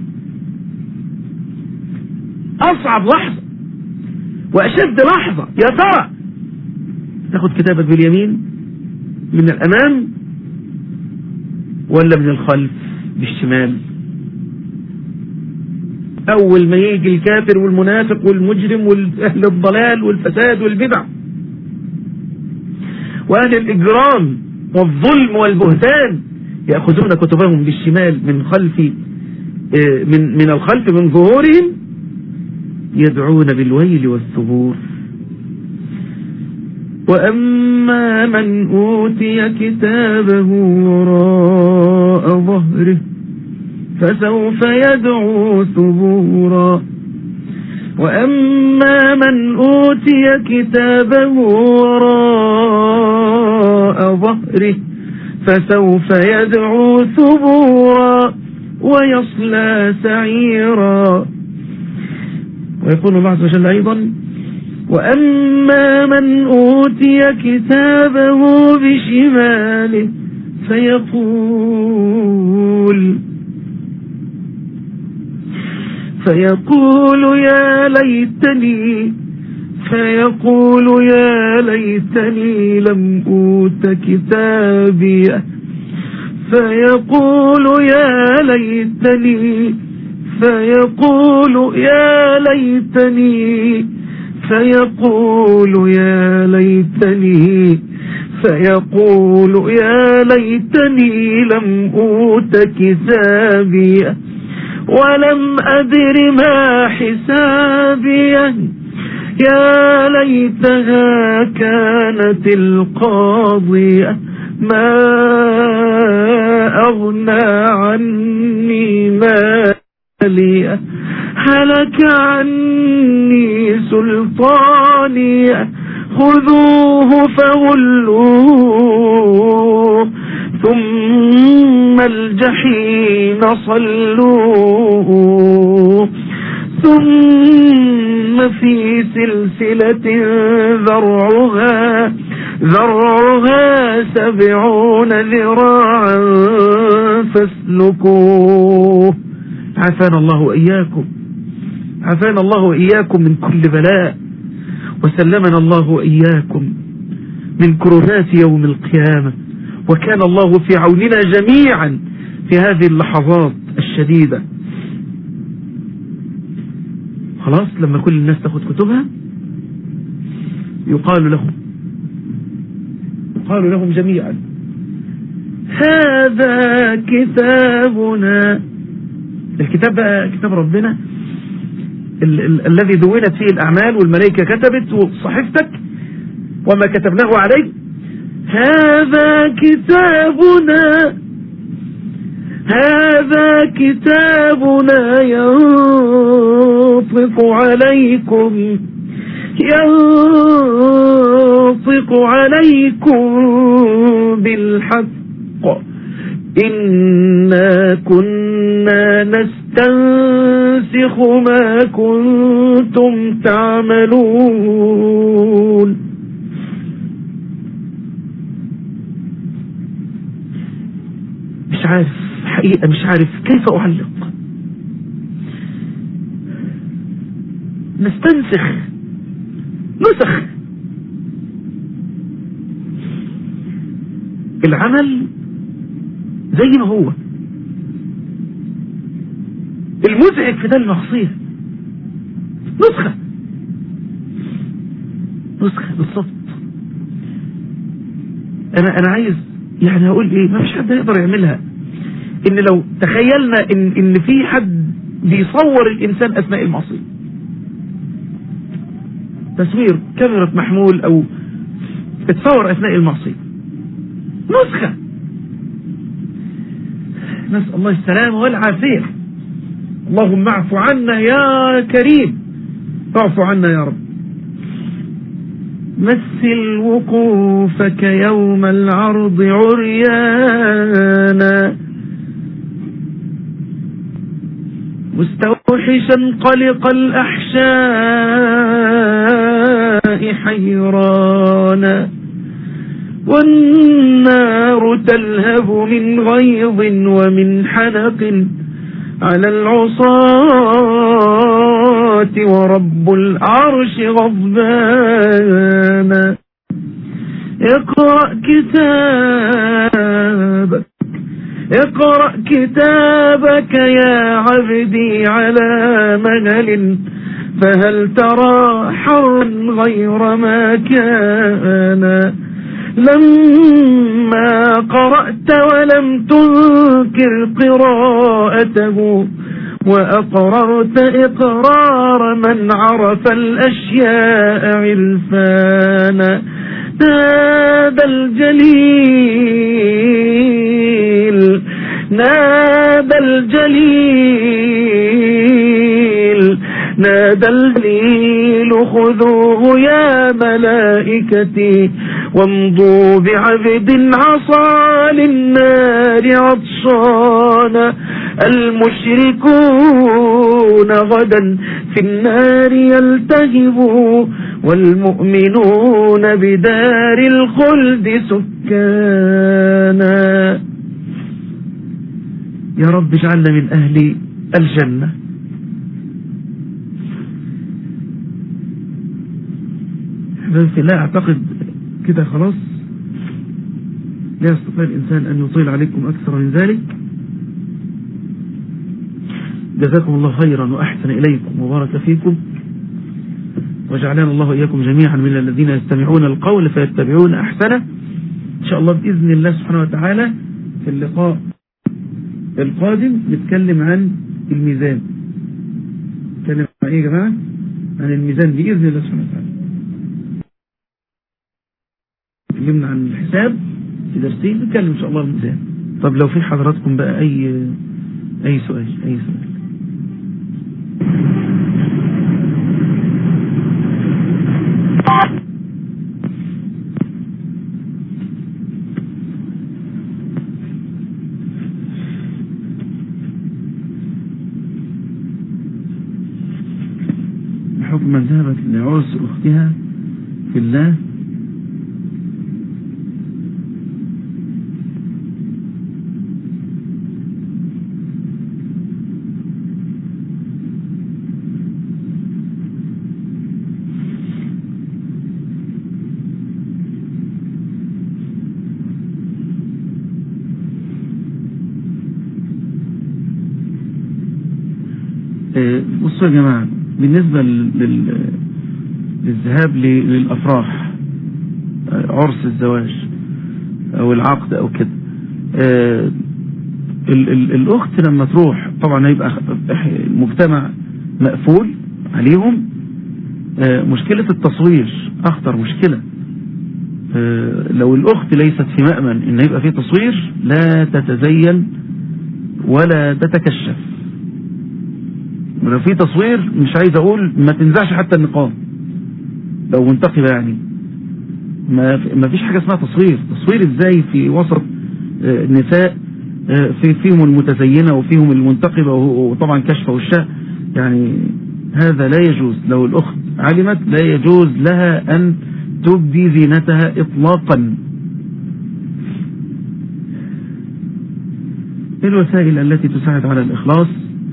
[SPEAKER 4] أصعب لحظة وأشد لحظة يا ترى تاخد كتابك باليمين من الأمام ولا من الخلف بالشمال أول ما يجي الكافر والمنافق والمجرم والأهل الضلال والفساد والبدع وأهل الإجرام والظلم والبهتان يأخذون كتبهم بالشمال من خلف من من الخلف من ظهورهم يدعون بالويل والثبور وأما من أوتي كتابه وراء ظهره فسوف يدعو ثبورا وأما من أوتي كتابه وراء ظهره فسوف يدعو ثبورا ويصلى سعيرا ويقول الله عز وجل أيضا وأما من أوتي كتابه بشماله فيقول فيقول يا ليتني فيقول يا ليتني لم أوت كتابي فيقول يا ليتني فيقول يا ليتني فيقول يا ليتني فيقول يا ليتني لم أوت كتابي ولم أدر ما حسابيه يا ليتها كانت القاضية ما أغنى عني مالي هلك عني سلطاني خذوه فغلوه ثم الجحيم صلوه ثم في سلسلة ذرعها ذرعها سبعون ذراعا فاسلكوه عافانا الله وإياكم عافانا الله وإياكم من كل بلاء وسلمنا الله وإياكم من كرهات يوم القيامة وكان الله في عوننا جميعا في هذه اللحظات الشديدة خلاص لما كل الناس تاخد كتبها يقال لهم يقال لهم جميعا هذا كتابنا الكتاب بقى كتاب ربنا ال ال الذي دونت فيه الأعمال والملائكة كتبت وصحفتك وما كتبناه عليك هذا كتابنا هذا كتابنا ينطق عليكم ينطق عليكم بالحق إنا كنا نستنسخ ما كنتم تعملون مش عارف حقيقة مش عارف كيف أعلق نستنسخ نسخ العمل زي ما هو المزعج في ده المعصية نسخة نسخة بالضبط انا انا عايز يعني اقول ايه ما فيش حد يقدر يعملها ان لو تخيلنا ان ان في حد بيصور الانسان اثناء المعصية تصوير كاميرا محمول او اتصور اثناء المعصية نسخة نسأل الله السلامة والعافية اللهم اعف عنا يا كريم اعف عنا يا رب مثل وقوفك يوم العرض عريانا مستوحشا قلق الأحشاء حيرانا والنار تلهب من غيظ ومن حنق على العصاة ورب العرش غضبانا اقرأ كتابك اقرأ كتابك يا عبدي على مهل فهل ترى حرا غير ما كان لما قرأت ولم تنكر قراءته وأقررت إقرار من عرف الأشياء عرفانا نادى الجليل نادى الجليل نادى الجليل خذوه يا ملائكتي وامضوا بعبد عصى للنار عطشانا المشركون غدا في النار يلتهبوا والمؤمنون بدار الخلد سكانا يا رب اجعلنا من أهل الجنة لا أعتقد كده خلاص لا يستطيع الإنسان أن يطيل عليكم أكثر من ذلك جزاكم الله خيرا وأحسن إليكم وبارك فيكم وجعلنا الله إياكم جميعا من الذين يستمعون القول فيتبعون أحسنه إن شاء الله بإذن الله سبحانه وتعالى في اللقاء القادم نتكلم عن الميزان نتكلم عن إيه يا جماعة عن الميزان بإذن الله سبحانه وتعالى تكلمنا عن الحساب في درسين نتكلم إن شاء الله الميزان طب لو في حضراتكم بقى أي أي سؤال أي سؤال بحكم من ذهبت لعرس أختها في الله بصوا يا جماعة بالنسبة لل... للذهاب للأفراح عرس الزواج أو العقد أو كده ال... ال... الأخت لما تروح طبعا هيبقى المجتمع مقفول عليهم مشكلة التصوير أخطر مشكلة لو الأخت ليست في مأمن إن يبقى فيه تصوير لا تتزين ولا تتكشف ولو في تصوير مش عايز اقول ما تنزعش حتى النقاب لو منتقبة يعني ما ما فيش حاجة اسمها تصوير تصوير ازاي في وسط نساء في فيهم المتزينة وفيهم المنتقبة وطبعا كشف وشاء يعني هذا لا يجوز لو الاخت علمت لا يجوز لها ان تبدي زينتها اطلاقا الوسائل التي تساعد على الاخلاص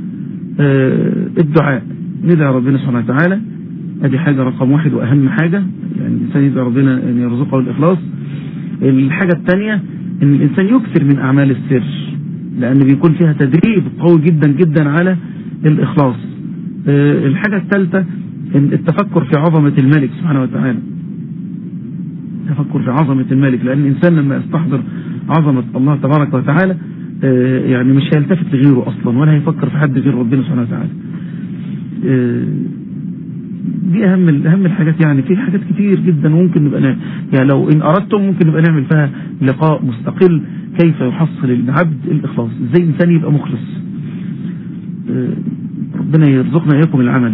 [SPEAKER 4] الدعاء ندعي ربنا سبحانه وتعالى ادي حاجة رقم واحد واهم حاجة يعني الانسان يدعي ربنا ان يرزقه الاخلاص الحاجة الثانية ان الانسان يكثر من اعمال السر لان بيكون فيها تدريب قوي جدا جدا على الاخلاص الحاجة الثالثة التفكر في عظمة الملك سبحانه وتعالى التفكر في عظمة الملك لان الانسان لما يستحضر عظمة الله تبارك وتعالى يعني مش هيلتفت لغيره اصلا ولا هيفكر في حد غير ربنا سبحانه وتعالى دي اهم اهم الحاجات يعني في حاجات كتير جدا ممكن نبقى نعمل يعني لو ان اردتم ممكن نبقى نعمل فيها لقاء مستقل كيف يحصل العبد الاخلاص ازاي الانسان يبقى مخلص آه، ربنا يرزقنا اياكم العمل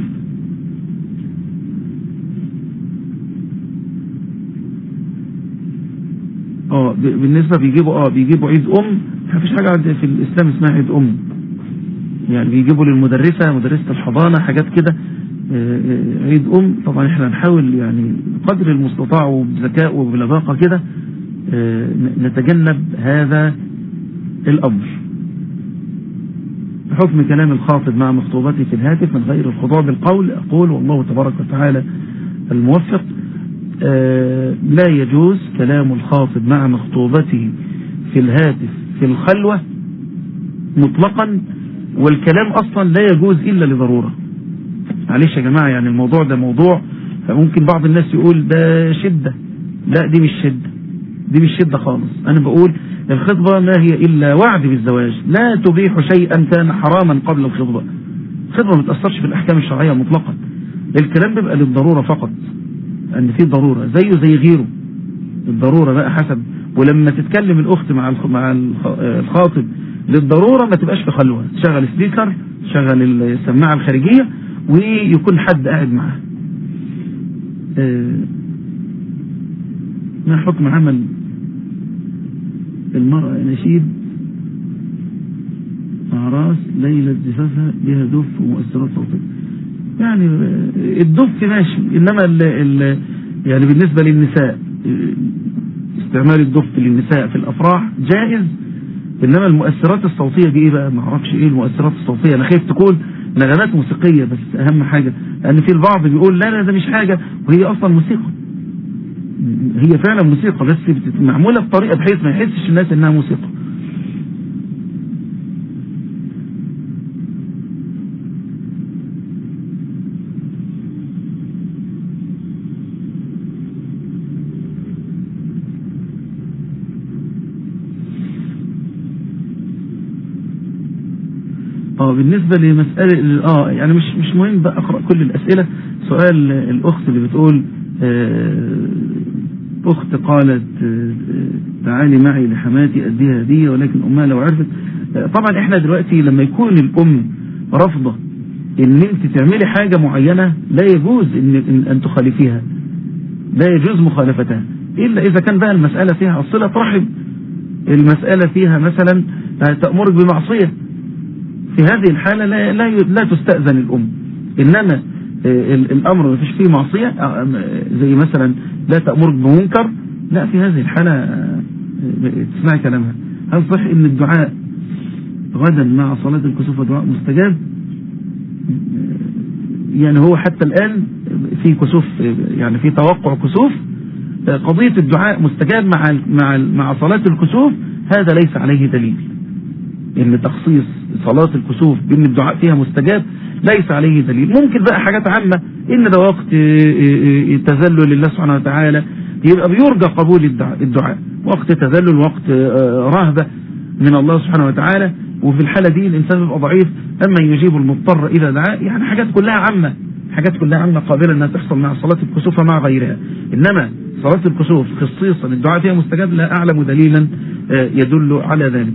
[SPEAKER 4] اه ب- بالنسبة بيجيبوا اه بيجيبوا عيد ام ما فيش حاجة عند- في الاسلام اسمها عيد ام يعني بيجيبوا للمدرسة مدرسة الحضانة حاجات كده آه، آه، عيد ام طبعا احنا نحاول يعني قدر المستطاع وبذكاء وبلباقة كده آه، ن- نتجنب هذا الامر بحكم كلام الخاطب مع مخطوبته في الهاتف من غير الخضوع بالقول أقول والله تبارك وتعالى الموفق آه، لا يجوز كلام الخاطب مع مخطوبته في الهاتف في الخلوة مطلقا والكلام أصلا لا يجوز إلا لضرورة معلش يا جماعة يعني الموضوع ده موضوع فممكن بعض الناس يقول ده شدة لا دي مش شدة دي مش شدة خالص أنا بقول الخطبة ما هي إلا وعد بالزواج لا تبيح شيئا كان حراما قبل الخطبة الخطبة ما تأثرش في الأحكام الشرعية مطلقا الكلام بيبقى للضرورة فقط أن في ضرورة زيه زي غيره الضرورة بقى حسب ولما تتكلم الأخت مع الخ- مع الخ- الخاطب للضرورة ما تبقاش في خلوة تشغل سبيكر تشغل السماعة الخارجية ويكون حد قاعد معاه آه، ما حكم عمل المرأة نشيد أعراس ليلة زفافها بها دف ومؤثرات صوتية يعني آه، الدف ماشي إنما ال ال يعني بالنسبة للنساء آه، استعمال الدف للنساء في الأفراح جائز إنما المؤثرات الصوتية دي إيه بقى ما أعرفش إيه المؤثرات الصوتية أنا خايف تكون نغمات موسيقية بس أهم حاجة لأن في البعض بيقول لا لا ده مش حاجة وهي أصلا موسيقى هي فعلا موسيقى بس بت- معمولة بطريقة بحيث ما يحسش الناس انها موسيقى اه بالنسبة لمسألة اه يعني مش مش مهم بقى اقرأ كل الاسئلة سؤال الاخت اللي بتقول آه، اخت قالت آه، تعالي معي لحماتي اديها هدية ولكن امها لو عرفت آه، طبعا احنا دلوقتي لما يكون الام رافضة ان انت تعملي حاجة معينة لا يجوز ان, إن, أن تخالفيها لا يجوز مخالفتها الا اذا كان بقى المسألة فيها صلة رحم المسألة فيها مثلا آه، تأمرك بمعصية في هذه الحالة لا لا لا تستأذن الأم إنما آه، ال- الأمر ما فيش فيه معصية آه، آه، زي مثلا لا تأمرك بمنكر لا في هذه الحالة آه، آه، تسمعي كلامها هل صح إن الدعاء غدا مع صلاة الكسوف دعاء مستجاب آه، يعني هو حتى الآن في كسوف آه، يعني في توقع كسوف آه، قضية الدعاء مستجاب مع ال- مع ال- مع صلاة الكسوف هذا ليس عليه دليل ان تخصيص صلاة الكسوف بان الدعاء فيها مستجاب ليس عليه دليل ممكن بقى حاجات عامة ان ده وقت آه، آه، آه، تذلل لله سبحانه وتعالى يبقى بيرجى قبول الدعاء, الدعاء وقت تذلل وقت آه، رهبة من الله سبحانه وتعالى وفي الحالة دي الانسان بيبقى ضعيف اما يجيب المضطر الى دعاء يعني حاجات كلها عامة حاجات كلها عامة قابلة انها تحصل مع صلاة الكسوف ومع غيرها انما صلاة الكسوف خصيصا الدعاء فيها مستجاب لا اعلم دليلا آه، يدل على ذلك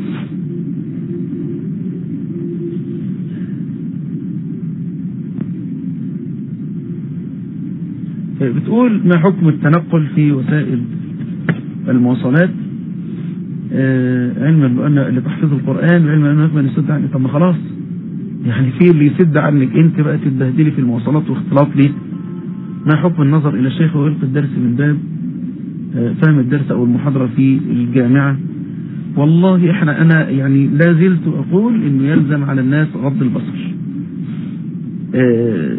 [SPEAKER 4] بتقول ما حكم التنقل في وسائل المواصلات آه، علما بأن لتحفيظ القرآن وعلما أنه يكمل يسد عنك طب ما خلاص يعني في اللي يسد عنك انت بقى تتبهدلي في المواصلات واختلاط ليه ما حكم النظر إلى الشيخ ويلقي الدرس من باب آه، فهم الدرس أو المحاضرة في الجامعة والله احنا أنا يعني لا زلت أقول إنه يلزم على الناس غض البصر آه،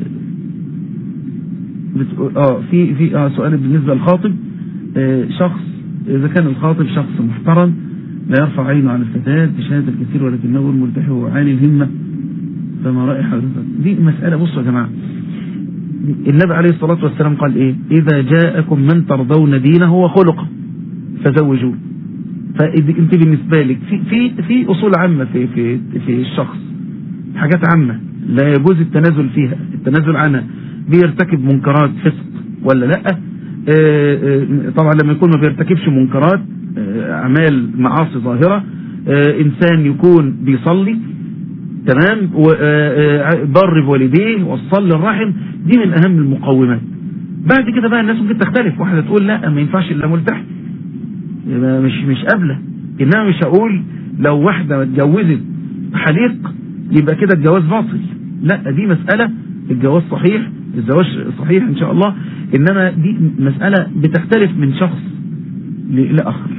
[SPEAKER 4] بتقول اه في في اه سؤال بالنسبه للخاطب آه شخص اذا كان الخاطب شخص محترم لا يرفع عينه عن الفتاة بشهادة الكثير ولكنه الملتحي وعالي الهمة فما رأي حضرتك دي مسألة بصوا يا جماعة النبي عليه الصلاة والسلام قال ايه اذا جاءكم من ترضون دينه وخلقه فزوجوه فانت بالنسبة لك في في في اصول عامة في في في الشخص حاجات عامة لا يجوز التنازل فيها التنازل عنها بيرتكب منكرات فسق ولا لا آه، آه، طبعا لما يكون ما بيرتكبش منكرات آه، اعمال معاصي ظاهره آه، انسان يكون بيصلي تمام وبر بوالديه وصل للرحم دي من اهم المقومات بعد كده بقى الناس ممكن تختلف واحده تقول لا ما ينفعش الا ملتحي يبقى مش مش قابله انما مش هقول لو واحده اتجوزت حليق يبقى كده الجواز باطل لا دي مساله الجواز صحيح الزواج صحيح ان شاء الله انما دي مساله بتختلف من شخص ل- لاخر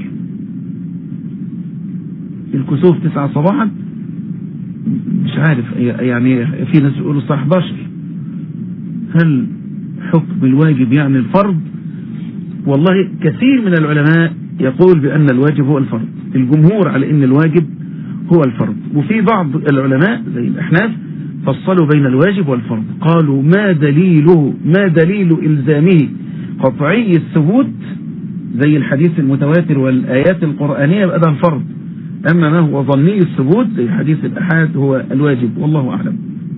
[SPEAKER 4] الكسوف تسعة صباحا مش عارف يعني في ناس يقولوا الساعة 11 هل حكم الواجب يعني الفرض والله كثير من العلماء يقول بأن الواجب هو الفرض الجمهور على أن الواجب هو الفرض وفي بعض العلماء زي الأحناف فصلوا بين الواجب والفرض قالوا ما دليله ما دليل إلزامه قطعي الثبوت زي الحديث المتواتر والآيات القرآنية يبقى ده الفرض أما ما هو ظني الثبوت زي حديث الأحاد هو الواجب والله أعلم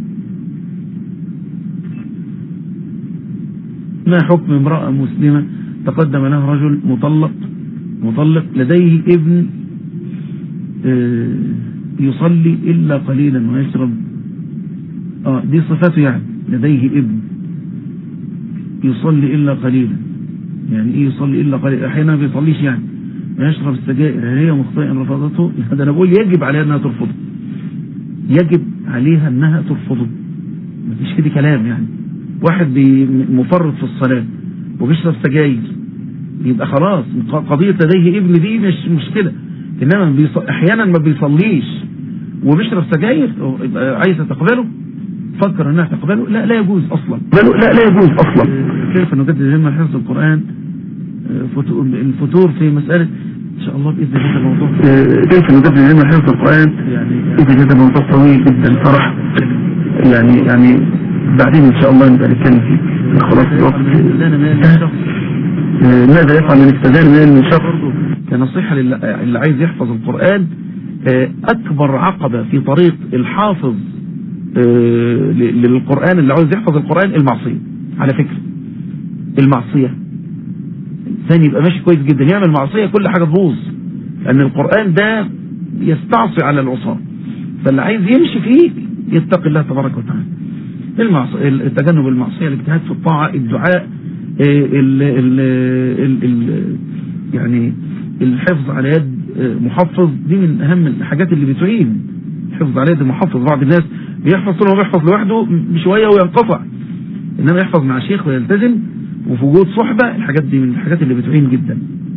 [SPEAKER 4] ما حكم امرأة مسلمة تقدم لها رجل مطلق مطلق لديه ابن آه، يصلي إلا قليلا ويشرب آه دي صفاته يعني لديه ابن يصلي إلا قليلا يعني إيه يصلي إلا قليلا أحيانا ما بيصليش يعني ويشرب السجائر هل هي مخطئة إن رفضته هذا أنا بقول يجب عليها أنها ترفضه يجب عليها أنها ترفضه مفيش كده كلام يعني واحد بي- مفرط في الصلاة وبيشرب سجاير يبقى خلاص قضية لديه ابن دي مش مشكلة إنما بيص... أحيانا ما بيصليش وبيشرب سجاير يبقى عايزة تقبله فكر انها تقبله لا لا يجوز اصلا لا لا يجوز اصلا كيف نجدد همة حفظ القرآن آه، فتو- الفتور في مسألة ان شاء الله باذن الله الموضوع كيف نجدد همة حفظ القرآن يعني باذن الله موضوع طويل جدا صراحة يعني يعني بعدين ان شاء الله نبقى نتكلم فيه خلاص الوقت آه، ماذا يفعل من استدان مال من شخص كنصيحة للي اللي عايز يحفظ القرآن آه، أكبر عقبة في طريق الحافظ آه، ل- للقرآن اللي عاوز يحفظ القرآن المعصية على فكرة المعصية ثاني يبقى ماشي كويس جدا يعمل معصية كل حاجة تبوظ لأن القرآن ده يستعصي على العصاة فاللي عايز يمشي فيه يتقي الله تبارك وتعالى المعصية التجنب المعصية الاجتهاد في الطاعة الدعاء آه، ال ال ال ال يعني الحفظ على يد آه، محفظ دي من أهم الحاجات اللي بتعين الحفظ على يد المحفظ بعض الناس بيحفظ طول ما بيحفظ لوحده بشوية وينقطع إنما يحفظ مع شيخ ويلتزم وفي وجود صحبة الحاجات دي من الحاجات اللي بتعين جدا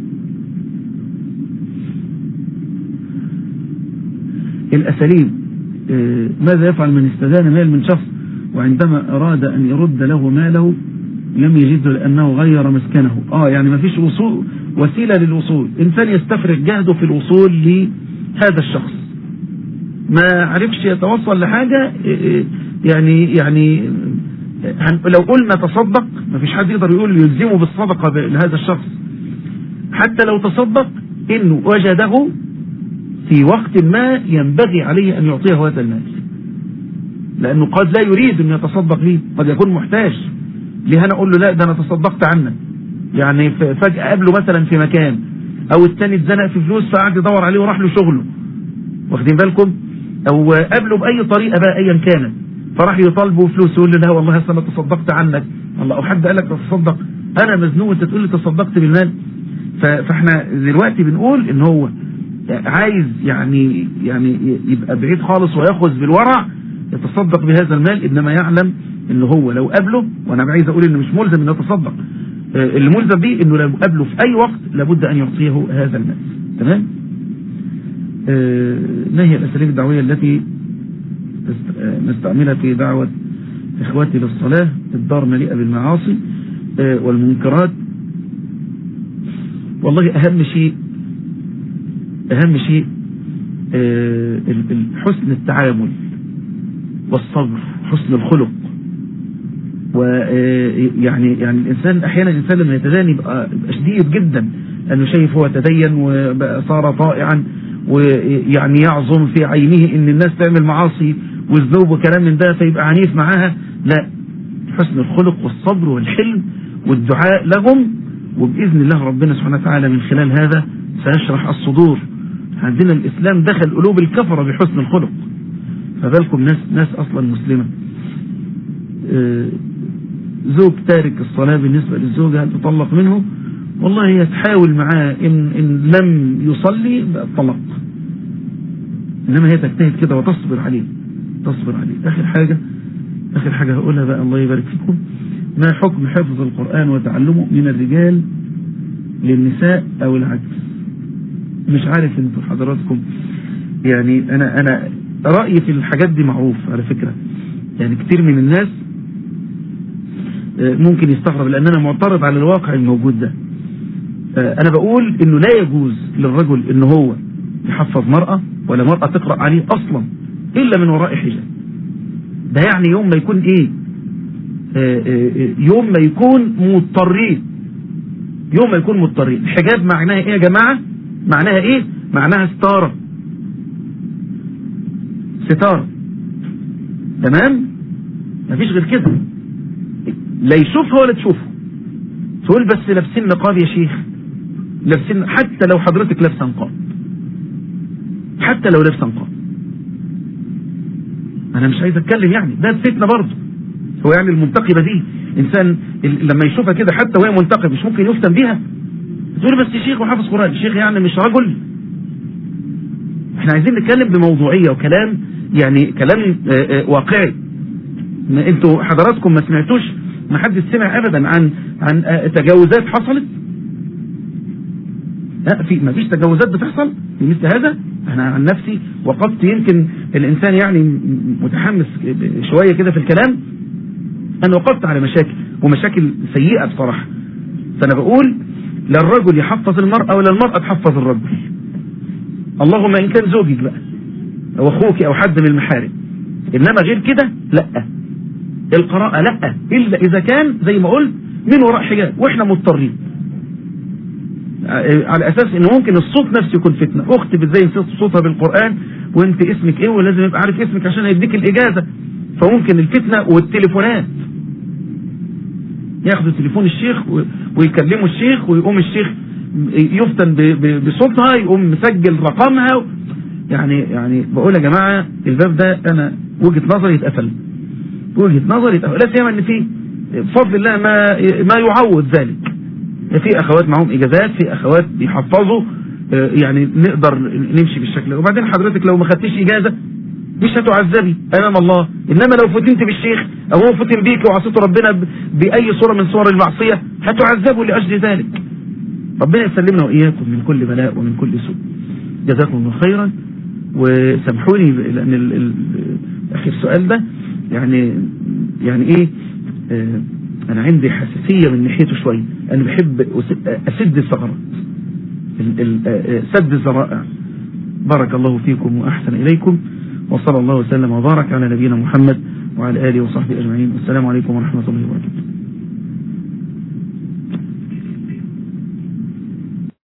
[SPEAKER 4] الأساليب آه، ماذا يفعل من استدان مال من شخص وعندما أراد أن يرد له ماله لم يجده لأنه غير مسكنه آه يعني ما فيش وصول وسيلة للوصول إنسان يستفرغ جهده في الوصول لهذا الشخص ما عرفش يتوصل لحاجة آه، آه، يعني يعني هن- لو قلنا تصدق ما فيش حد يقدر يقول يلزمه بالصدقة ب- لهذا الشخص حتى لو تصدق إنه وجده في وقت ما ينبغي عليه أن يعطيه هذا المال لأنه قد لا يريد أن يتصدق به قد يكون محتاج ليه أنا أقول له لا ده أنا تصدقت عنك يعني ف- فجأة قابله مثلا في مكان أو التاني اتزنق في فلوس فقعد يدور عليه وراح له شغله واخدين بالكم أو قابله بأي طريقة بقى أيا كانت فراح يطالبه فلوس يقول له لا والله أصل أنا تصدقت عنك الله أو حد قال لك تصدق أنا مزنوق أنت تقول لي تصدقت بالمال ف- فاحنا دلوقتي بنقول ان هو عايز يعني يعني يبقى بعيد خالص وياخذ بالورع يتصدق بهذا المال انما يعلم ان هو لو قابله وانا عايز اقول انه مش ملزم انه يتصدق آه، اللي ملزم بيه انه لو قابله في اي وقت لابد ان يعطيه هذا المال تمام آه، ما هي الاساليب الدعويه التي نست- آه، نستعملها في دعوه اخواتي للصلاه الدار مليئه بالمعاصي آه، والمنكرات والله اهم شيء اهم شيء آه، ال- ال- حسن التعامل والصبر حسن الخلق ويعني يعني الانسان احيانا الانسان لما يتدين يبقى يبقى شديد جدا لانه شايف هو تدين وبقى صار طائعا ويعني يعظم في عينه ان الناس تعمل معاصي والذنوب وكلام من ده فيبقى عنيف معاها لا حسن الخلق والصبر والحلم والدعاء لهم وبإذن الله ربنا سبحانه وتعالى من خلال هذا سيشرح الصدور عندنا الإسلام دخل قلوب الكفرة بحسن الخلق فبالكم ناس ناس أصلا مسلمة آه، زوج تارك الصلاة بالنسبة للزوجة هل تطلق منه والله هي تحاول معاه إن, إن لم يصلي بقى طلق إنما هي تجتهد كده وتصبر عليه تصبر عليه آخر حاجة آخر حاجة هقولها بقى الله يبارك فيكم ما حكم حفظ القرآن وتعلمه من الرجال للنساء أو العكس مش عارف انتوا حضراتكم يعني أنا أنا رأيي في الحاجات دي معروف على فكرة يعني كتير من الناس آه، ممكن يستغرب لأن أنا معترض على الواقع الموجود ده آه، أنا بقول إنه لا يجوز للرجل إنه هو يحفظ مرأة ولا مرأة تقرأ عليه أصلا إلا من وراء حجاب ده يعني يوم ما يكون إيه آه، آه، يوم ما يكون مضطرين يوم ما يكون مضطرين حجاب معناها ايه يا جماعة معناها ايه معناها ستارة ستارة تمام مفيش غير كده لا يشوفها ولا تشوفه تقول بس لابسين نقاب يا شيخ لابسين حتى لو حضرتك لابسه نقاب حتى لو لابسه نقاب انا مش عايز اتكلم يعني ده فتنه برضه هو يعني المنتقبه دي انسان ال- لما يشوفها كده حتى وهي منتقبه مش ممكن يفتن بيها تقول بس شيخ وحافظ قران الشيخ يعني مش رجل احنا عايزين نتكلم بموضوعيه وكلام يعني كلام آه، آه، واقعي ما انتوا حضراتكم ما سمعتوش ما حدش سمع ابدا عن عن آه، تجاوزات حصلت لا في ما فيش تجاوزات بتحصل في مثل هذا انا عن نفسي وقفت يمكن الانسان يعني م- متحمس شويه كده في الكلام انا وقفت على مشاكل ومشاكل سيئه بصراحه فانا بقول لا الرجل يحفظ المراه ولا المراه تحفظ الرجل اللهم ان كان زوجك بقى او اخوك او حد من المحارم انما غير كده لا القراءه لا الا اذا كان زي ما قلت من وراء حجاب واحنا مضطرين على اساس ان ممكن الصوت نفسه يكون فتنه اخت بتزين صوتها بالقران وانت اسمك ايه ولازم يبقى عارف اسمك عشان يديك الاجازه فممكن الفتنه والتليفونات ياخدوا تليفون الشيخ و- ويكلموا الشيخ ويقوم الشيخ يفتن ب- ب- بصوتها يقوم مسجل رقمها يعني يعني بقول يا جماعه الباب ده انا وجهه نظري يتقفل وجهه نظري يتقفل لا سيما ان في بفضل الله ما ما يعوض ذلك في اخوات معاهم اجازات في اخوات بيحفظوا آه، يعني نقدر نمشي بالشكل ده وبعدين حضرتك لو ما خدتيش اجازه مش هتعذبي امام الله انما لو فتنت بالشيخ او هو فتن بيك وعصيت ربنا ب- باي صوره من صور المعصيه هتعذبوا لاجل ذلك ربنا يسلمنا واياكم من كل بلاء ومن كل سوء جزاكم الله خيرا وسامحوني ب- لان ال- ال- اخر سؤال ده يعني يعني ايه آه، انا عندي حساسيه من ناحيته شويه انا بحب أس- اسد الثغرات ال- ال- آه، سد الذرائع بارك الله فيكم واحسن اليكم وصلى الله وسلم وبارك على نبينا محمد وعلى اله وصحبه اجمعين والسلام عليكم ورحمه الله